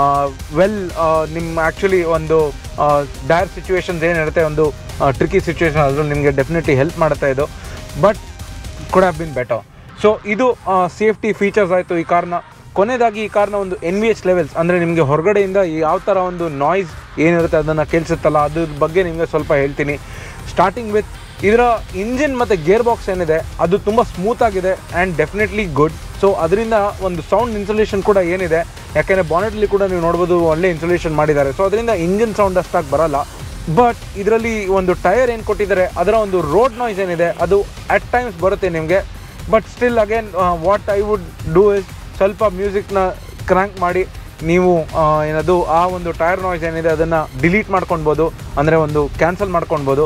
ವೆಲ್ ನಿಮ್ಮ ಆ್ಯಕ್ಚುಲಿ ಒಂದು ಡೈರ್ ಸಿಚುವೇಶನ್ಸ್ ಏನಿರುತ್ತೆ ಒಂದು ಟ್ರಿಕಿ ಸಿಚುವೇಶನ್ ಅದ್ರಲ್ಲಿ ನಿಮಗೆ ಡೆಫಿನೆಟ್ಲಿ ಹೆಲ್ಪ್ ಮಾಡುತ್ತೆ ಇದು but could have been better so ಇದು ಸೇಫ್ಟಿ ಫೀಚರ್ಸ್ ಆಯಿತು ಈ ಕಾರ್ನ ಕೊನೆಯದಾಗಿ ಈ ಕಾರ್ನ ಒಂದು ಎನ್ ವಿ ಎಚ್ ಲೆವೆಲ್ಸ್ ಅಂದರೆ ನಿಮಗೆ ಹೊರಗಡೆಯಿಂದ ಯಾವ ಥರ ಒಂದು ನಾಯ್ಸ್ ಏನಿರುತ್ತೆ ಅದನ್ನು ಕೇಳಿಸುತ್ತಲ್ಲ ಅದ್ರ ಬಗ್ಗೆ ನಿಮಗೆ ಸ್ವಲ್ಪ ಹೇಳ್ತೀನಿ ಸ್ಟಾರ್ಟಿಂಗ್ ವಿತ್ ಇದರ ಇಂಜಿನ್ ಮತ್ತು ಗೇರ್ ಬಾಕ್ಸ್ ಏನಿದೆ ಅದು ತುಂಬ ಸ್ಮೂತ್ ಆಗಿದೆ ಆ್ಯಂಡ್ ಡೆಫಿನೆಟ್ಲಿ ಗುಡ್ ಸೊ ಅದರಿಂದ ಒಂದು ಸೌಂಡ್ ಇನ್ಸುಲೇಷನ್ ಕೂಡ ಏನಿದೆ ಯಾಕೆಂದರೆ ಬಾನೆಟ್ಲಿ ಕೂಡ ನೀವು ನೋಡ್ಬೋದು ಒಳ್ಳೆ ಇನ್ಸುಲೇಷನ್ ಮಾಡಿದ್ದಾರೆ ಸೊ ಅದರಿಂದ ಇಂಜಿನ್ ಸೌಂಡ್ ಅಷ್ಟಾಗಿ ಬರಲ್ಲ ಬಟ್ ಇದರಲ್ಲಿ ಒಂದು ಟೈರ್ ಏನು ಕೊಟ್ಟಿದ್ದಾರೆ ಅದರ ಒಂದು ರೋಡ್ ನಾಯ್ಸ್ ಏನಿದೆ ಅದು ಅಟ್ ಟೈಮ್ಸ್ ಬರುತ್ತೆ ನಿಮಗೆ but still again what I would do is ಸ್ವಲ್ಪ ಮ್ಯೂಸಿಕ್ನ ಕ್ರ್ಯಾಂಕ್ ಮಾಡಿ ನೀವು ಆ, ಏನದು ಆ ಒಂದು ಟೈರ್ ನಾಯ್ಸ್ ಏನಿದೆ ಅದನ್ನು ಡಿಲೀಟ್ ಮಾಡ್ಕೊಳ್ಬೋದು ಅಂದರೆ ಒಂದು ಕ್ಯಾನ್ಸಲ್ ಮಾಡ್ಕೊಳ್ಬೋದು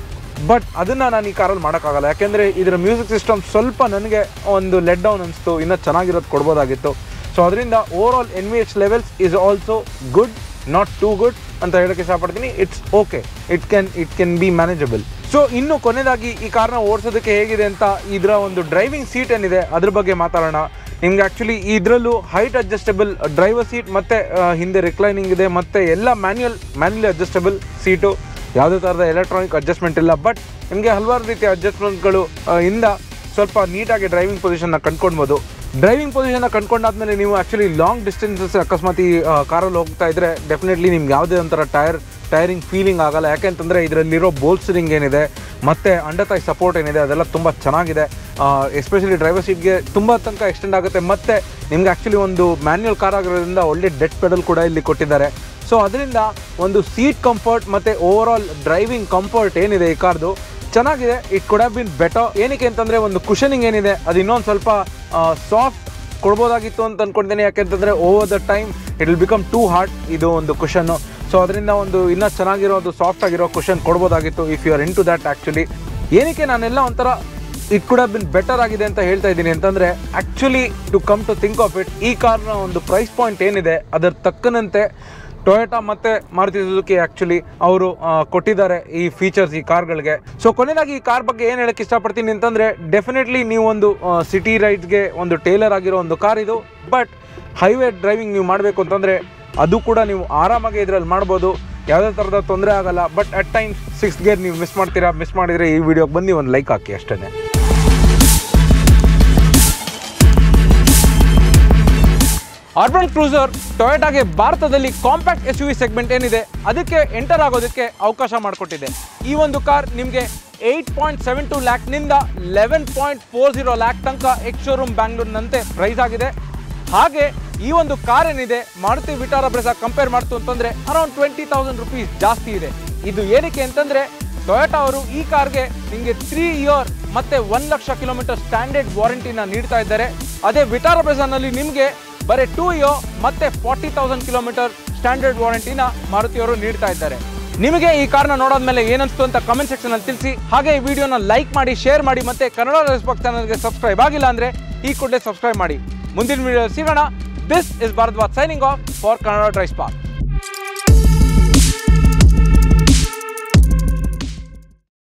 ಬಟ್ ಅದನ್ನು ನಾನು ಈ ಕಾರಲ್ಲಿ ಮಾಡೋಕ್ಕಾಗಲ್ಲ ಯಾಕೆಂದರೆ ಇದರ ಮ್ಯೂಸಿಕ್ ಸಿಸ್ಟಮ್ ಸ್ವಲ್ಪ ನನಗೆ ಒಂದು ಲೆಟ್ ಡೌನ್ ಅನಿಸ್ತು ಇನ್ನೂ ಚೆನ್ನಾಗಿರೋದು ಕೊಡ್ಬೋದಾಗಿತ್ತು ಸೊ ಅದರಿಂದ over all N V H levels is also good not too good ಅಂತ ಹೇಳೋಕ್ಕೆ ಇಷ್ಟಪಡ್ತೀನಿ it's okay it can it can be manageable so ಇನ್ನು ಕೊನೆಯದಾಗಿ ಈ ಕಾರ್ನ ಓಡಿಸೋದಕ್ಕೆ ಹೇಗಿದೆ ಅಂತ ಇದರ ಒಂದು ಡ್ರೈವಿಂಗ್ ಸೀಟ್ ಏನಿದೆ ಅದ್ರ ಬಗ್ಗೆ ಮಾತಾಡೋಣ ನಿಮ್ಗೆ ಆ್ಯಕ್ಚುಲಿ ಇದರಲ್ಲೂ ಹೈಟ್ ಅಡ್ಜಸ್ಟಬಲ್ ಡ್ರೈವರ್ ಸೀಟ್ ಮತ್ತು ಹಿಂದೆ ರಿಕ್ಲೈನಿಂಗ್ ಇದೆ ಮತ್ತು ಎಲ್ಲ ಮ್ಯಾನ್ಯಲ್ ಮ್ಯಾನ್ಯಲಿ ಅಡ್ಜಸ್ಟಬಲ್ ಸೀಟು ಯಾವುದೇ ಥರದ ಎಲೆಕ್ಟ್ರಾನಿಕ್ ಅಡ್ಜಸ್ಟ್ಮೆಂಟ್ ಇಲ್ಲ ಬಟ್ ನಿಮಗೆ ಹಲವಾರು ರೀತಿಯ ಅಡ್ಜಸ್ಟ್ಮೆಂಟ್ಗಳು ಇಂದ ಸ್ವಲ್ಪ ನೀಟಾಗಿ ಡ್ರೈವಿಂಗ್ ಪೊಸಿಷನ್ನ ಕಂಡ್ಕೊಳ್ಬೋದು ಡ್ರೈವಿಂಗ್ ಪೊಸಿಷನ್ನ ಕಂಡ್ಕೊಂಡಾದ್ಮೇಲೆ ನೀವು ಆ್ಯಕ್ಚುಲಿ ಲಾಂಗ್ ಡಿಸ್ಟೆನ್ಸಸ್ ಅಕಸ್ಮಾತ್ ಈ ಕಾರಲ್ಲಿ ಹೋಗ್ತಾ ಇದ್ರೆ ಡೆಫಿನೆಟ್ಲಿ ನಿಮ್ಗೆ ಯಾವುದೇ ಒಂಥರ ಟೈರ್ ಟೈರಿಂಗ್ ಫೀಲಿಂಗ್ ಆಗಲ್ಲ ಯಾಕೆಂತಂದರೆ ಇದರಲ್ಲಿರೋ ಬೋಲ್ಸ್ಟರಿಂಗ್ ಏನಿದೆ ಮತ್ತು ಅಂಡರ್ತಾಯ್ ಸಪೋರ್ಟ್ ಏನಿದೆ ಅದೆಲ್ಲ ತುಂಬ ಚೆನ್ನಾಗಿದೆ ಎಸ್ಪೆಷಲಿ ಡ್ರೈವರ್ ಸೀಟ್ಗೆ ತುಂಬ ತನಕ ಎಕ್ಸ್ಟೆಂಡ್ ಆಗುತ್ತೆ ಮತ್ತು ನಿಮ್ಗೆ ಆ್ಯಕ್ಚುಲಿ ಒಂದು ಮ್ಯಾನ್ಯಲ್ ಕಾರ್ ಆಗಿರೋದ್ರಿಂದ ಒಳ್ಳೆ ಡೆಟ್ ಪೆಡಲ್ ಕೂಡ ಇಲ್ಲಿ ಕೊಟ್ಟಿದ್ದಾರೆ ಸೊ ಅದರಿಂದ ಒಂದು ಸೀಟ್ ಕಂಫರ್ಟ್ ಮತ್ತು ಓವರ್ ಆಲ್ ಡ್ರೈವಿಂಗ್ ಕಂಫರ್ಟ್ ಏನಿದೆ ಈ ಕಾರ್ದು ಚೆನ್ನಾಗಿದೆ it could have been better ಏನಕ್ಕೆ ಅಂತಂದರೆ ಒಂದು ಕುಷನಿಂಗ್ ಏನಿದೆ ಅದು ಇನ್ನೊಂದು ಸ್ವಲ್ಪ ಸಾಫ್ಟ್ ಕೊಡ್ಬೋದಾಗಿತ್ತು ಅಂತ ಅನ್ಕೊಳ್ತೀನಿ ಯಾಕೆಂತಂದರೆ over the time it will become too hard ಇದು ಒಂದು ಕುಷನ್ನು ಸೊ ಅದರಿಂದ ಒಂದು ಇನ್ನೂ ಚೆನ್ನಾಗಿರೋದು ಸಾಫ್ಟ್ ಆಗಿರೋ ಕುಷನ್ ಕೊಡ್ಬೋದಾಗಿತ್ತು if you are into that actually ಏನಕ್ಕೆ ನಾನೆಲ್ಲ ಒಂಥರ it could have been better ಆಗಿದೆ ಅಂತ ಹೇಳ್ತಾ ಇದ್ದೀನಿ ಅಂತಂದರೆ actually to come to think of it ಈ ಕಾರ್ನ ಒಂದು ಪ್ರೈಸ್ ಪಾಯಿಂಟ್ ಏನಿದೆ ಅದರ ತಕ್ಕನಂತೆ ಟೊಯೋಟಾ ಮತ್ತು ಮಾರುತಿ ಸುಜುಕಿ ಆ್ಯಕ್ಚುಲಿ ಅವರು ಕೊಟ್ಟಿದ್ದಾರೆ ಈ ಫೀಚರ್ಸ್ ಈ ಕಾರ್ಗಳಿಗೆ ಸೊ ಕೊನೆಯದಾಗಿ ಈ ಕಾರ್ ಬಗ್ಗೆ ಏನು ಹೇಳಕ್ಕೆ ಇಷ್ಟಪಡ್ತೀನಿ ಅಂತಂದರೆ ಡೆಫಿನೆಟ್ಲಿ ನೀವು ಒಂದು ಸಿಟಿ ರೈಡ್ಸ್ಗೆ ಒಂದು ಟೇಲರ್ ಆಗಿರೋ ಒಂದು ಕಾರ್ ಇದು ಬಟ್ ಹೈವೇ ಡ್ರೈವಿಂಗ್ ನೀವು ಮಾಡಬೇಕು ಅಂತಂದರೆ ಅದು ಕೂಡ ನೀವು ಆರಾಮಾಗಿ ಇದರಲ್ಲಿ ಮಾಡ್ಬೋದು ಯಾವುದೇ ಥರದ ತೊಂದರೆ ಆಗಲ್ಲ but at times six gear ನೀವು ಮಿಸ್ ಮಾಡ್ತೀರಾ ಮಿಸ್ ಮಾಡಿದರೆ ಈ ವಿಡಿಯೋಗೆ ಬಂದು ಒಂದು ಲೈಕ್ ಹಾಕಿ ಅಷ್ಟೇ ಅರ್ಬನ್ ಕ್ರೂಸರ್ ಟೊಯೋಟಾಗೆ ಭಾರತದಲ್ಲಿ compact S U V segment ಏನಿದೆ ಅದಕ್ಕೆ ಎಂಟರ್ ಆಗೋದಕ್ಕೆ ಅವಕಾಶ ಮಾಡಿಕೊಟ್ಟಿದೆ ಈ ಒಂದು ಕಾರ್ ನಿಮಗೆ ಏಯ್ಟ್ ಪಾಯಿಂಟ್ ಸೆವೆನ್ ಟು ಲ್ಯಾಕ್ನಿಂದ eleven point four zero lakh ತನಕ ಎಕ್ಸ್ ಶೋರೂಮ್ ಬ್ಯಾಂಗ್ಳೂರ್ನಂತೆ ಪ್ರೈಸ್ ಆಗಿದೆ ಹಾಗೆ ಈ ಒಂದು ಕಾರ್ ಏನಿದೆ ಮಾರುತಿ ವಿಟಾರ ಬ್ರೆಸ ಕಂಪೇರ್ ಮಾಡ್ತು ಅಂತಂದ್ರೆ ಅರೌಂಡ್ ಟ್ವೆಂಟಿ ತೌಸಂಡ್ ರುಪೀಸ್ ಜಾಸ್ತಿ ಇದೆ ಇದು ಏನಕ್ಕೆ ಅಂತಂದ್ರೆ ಟೊಯೋಟಾ ಅವರು ಈ ಕಾರ್ಗೆ ನಿಮಗೆ ತ್ರೀ ಇಯರ್ ಮತ್ತೆ ಒಂದ್ ಲಕ್ಷ ಕಿಲೋಮೀಟರ್ ಸ್ಟ್ಯಾಂಡರ್ಡ್ ವಾರಂಟಿನ ನೀಡ್ತಾ ಇದ್ದಾರೆ ಅದೇ ವಿಟಾರ ಬ್ರೆಸಾನಲ್ಲಿ ನಿಮಗೆ ಬರೀ ಟೂ ಇಯರ್ ಮತ್ತೆ ಫಾರ್ಟಿ ತೌಸಂಡ್ ಕಿಲೋಮೀಟರ್ ಸ್ಟ್ಯಾಂಡರ್ಡ್ ವಾರಂಟಿನ ಮಾರುತಿಯವರು ನೀಡ್ತಾ ಇದ್ದಾರೆ ನಿಮಗೆ ಈ ಕಾರ್ನ ನೋಡೋದ್ಮೇಲೆ ಏನನ್ಸ್ತು ಅಂತ ಕಮೆಂಟ್ ಸೆಕ್ಷನ್ ಅಲ್ಲಿ ತಿಳಿಸಿ ಹಾಗೆ ಈ ವಿಡಿಯೋನ ಲೈಕ್ ಮಾಡಿ ಶೇರ್ ಮಾಡಿ ಮತ್ತೆ ಕನ್ನಡ ರೈಸ್ ಬಾಕ್ಸ್ ಚಾನಲ್ಗೆ ಸಬ್ಸ್ಕ್ರೈಬ್ ಆಗಿಲ್ಲ ಅಂದ್ರೆ ಈ ಕೂಡಲೇ ಸಬ್ಸ್ಕ್ರೈಬ್ ಮಾಡಿ ಮುಂದಿನ ವಿಡಿಯೋ ಸಿಗೋಣ this is Bharadwaj signing off for Kannada rise box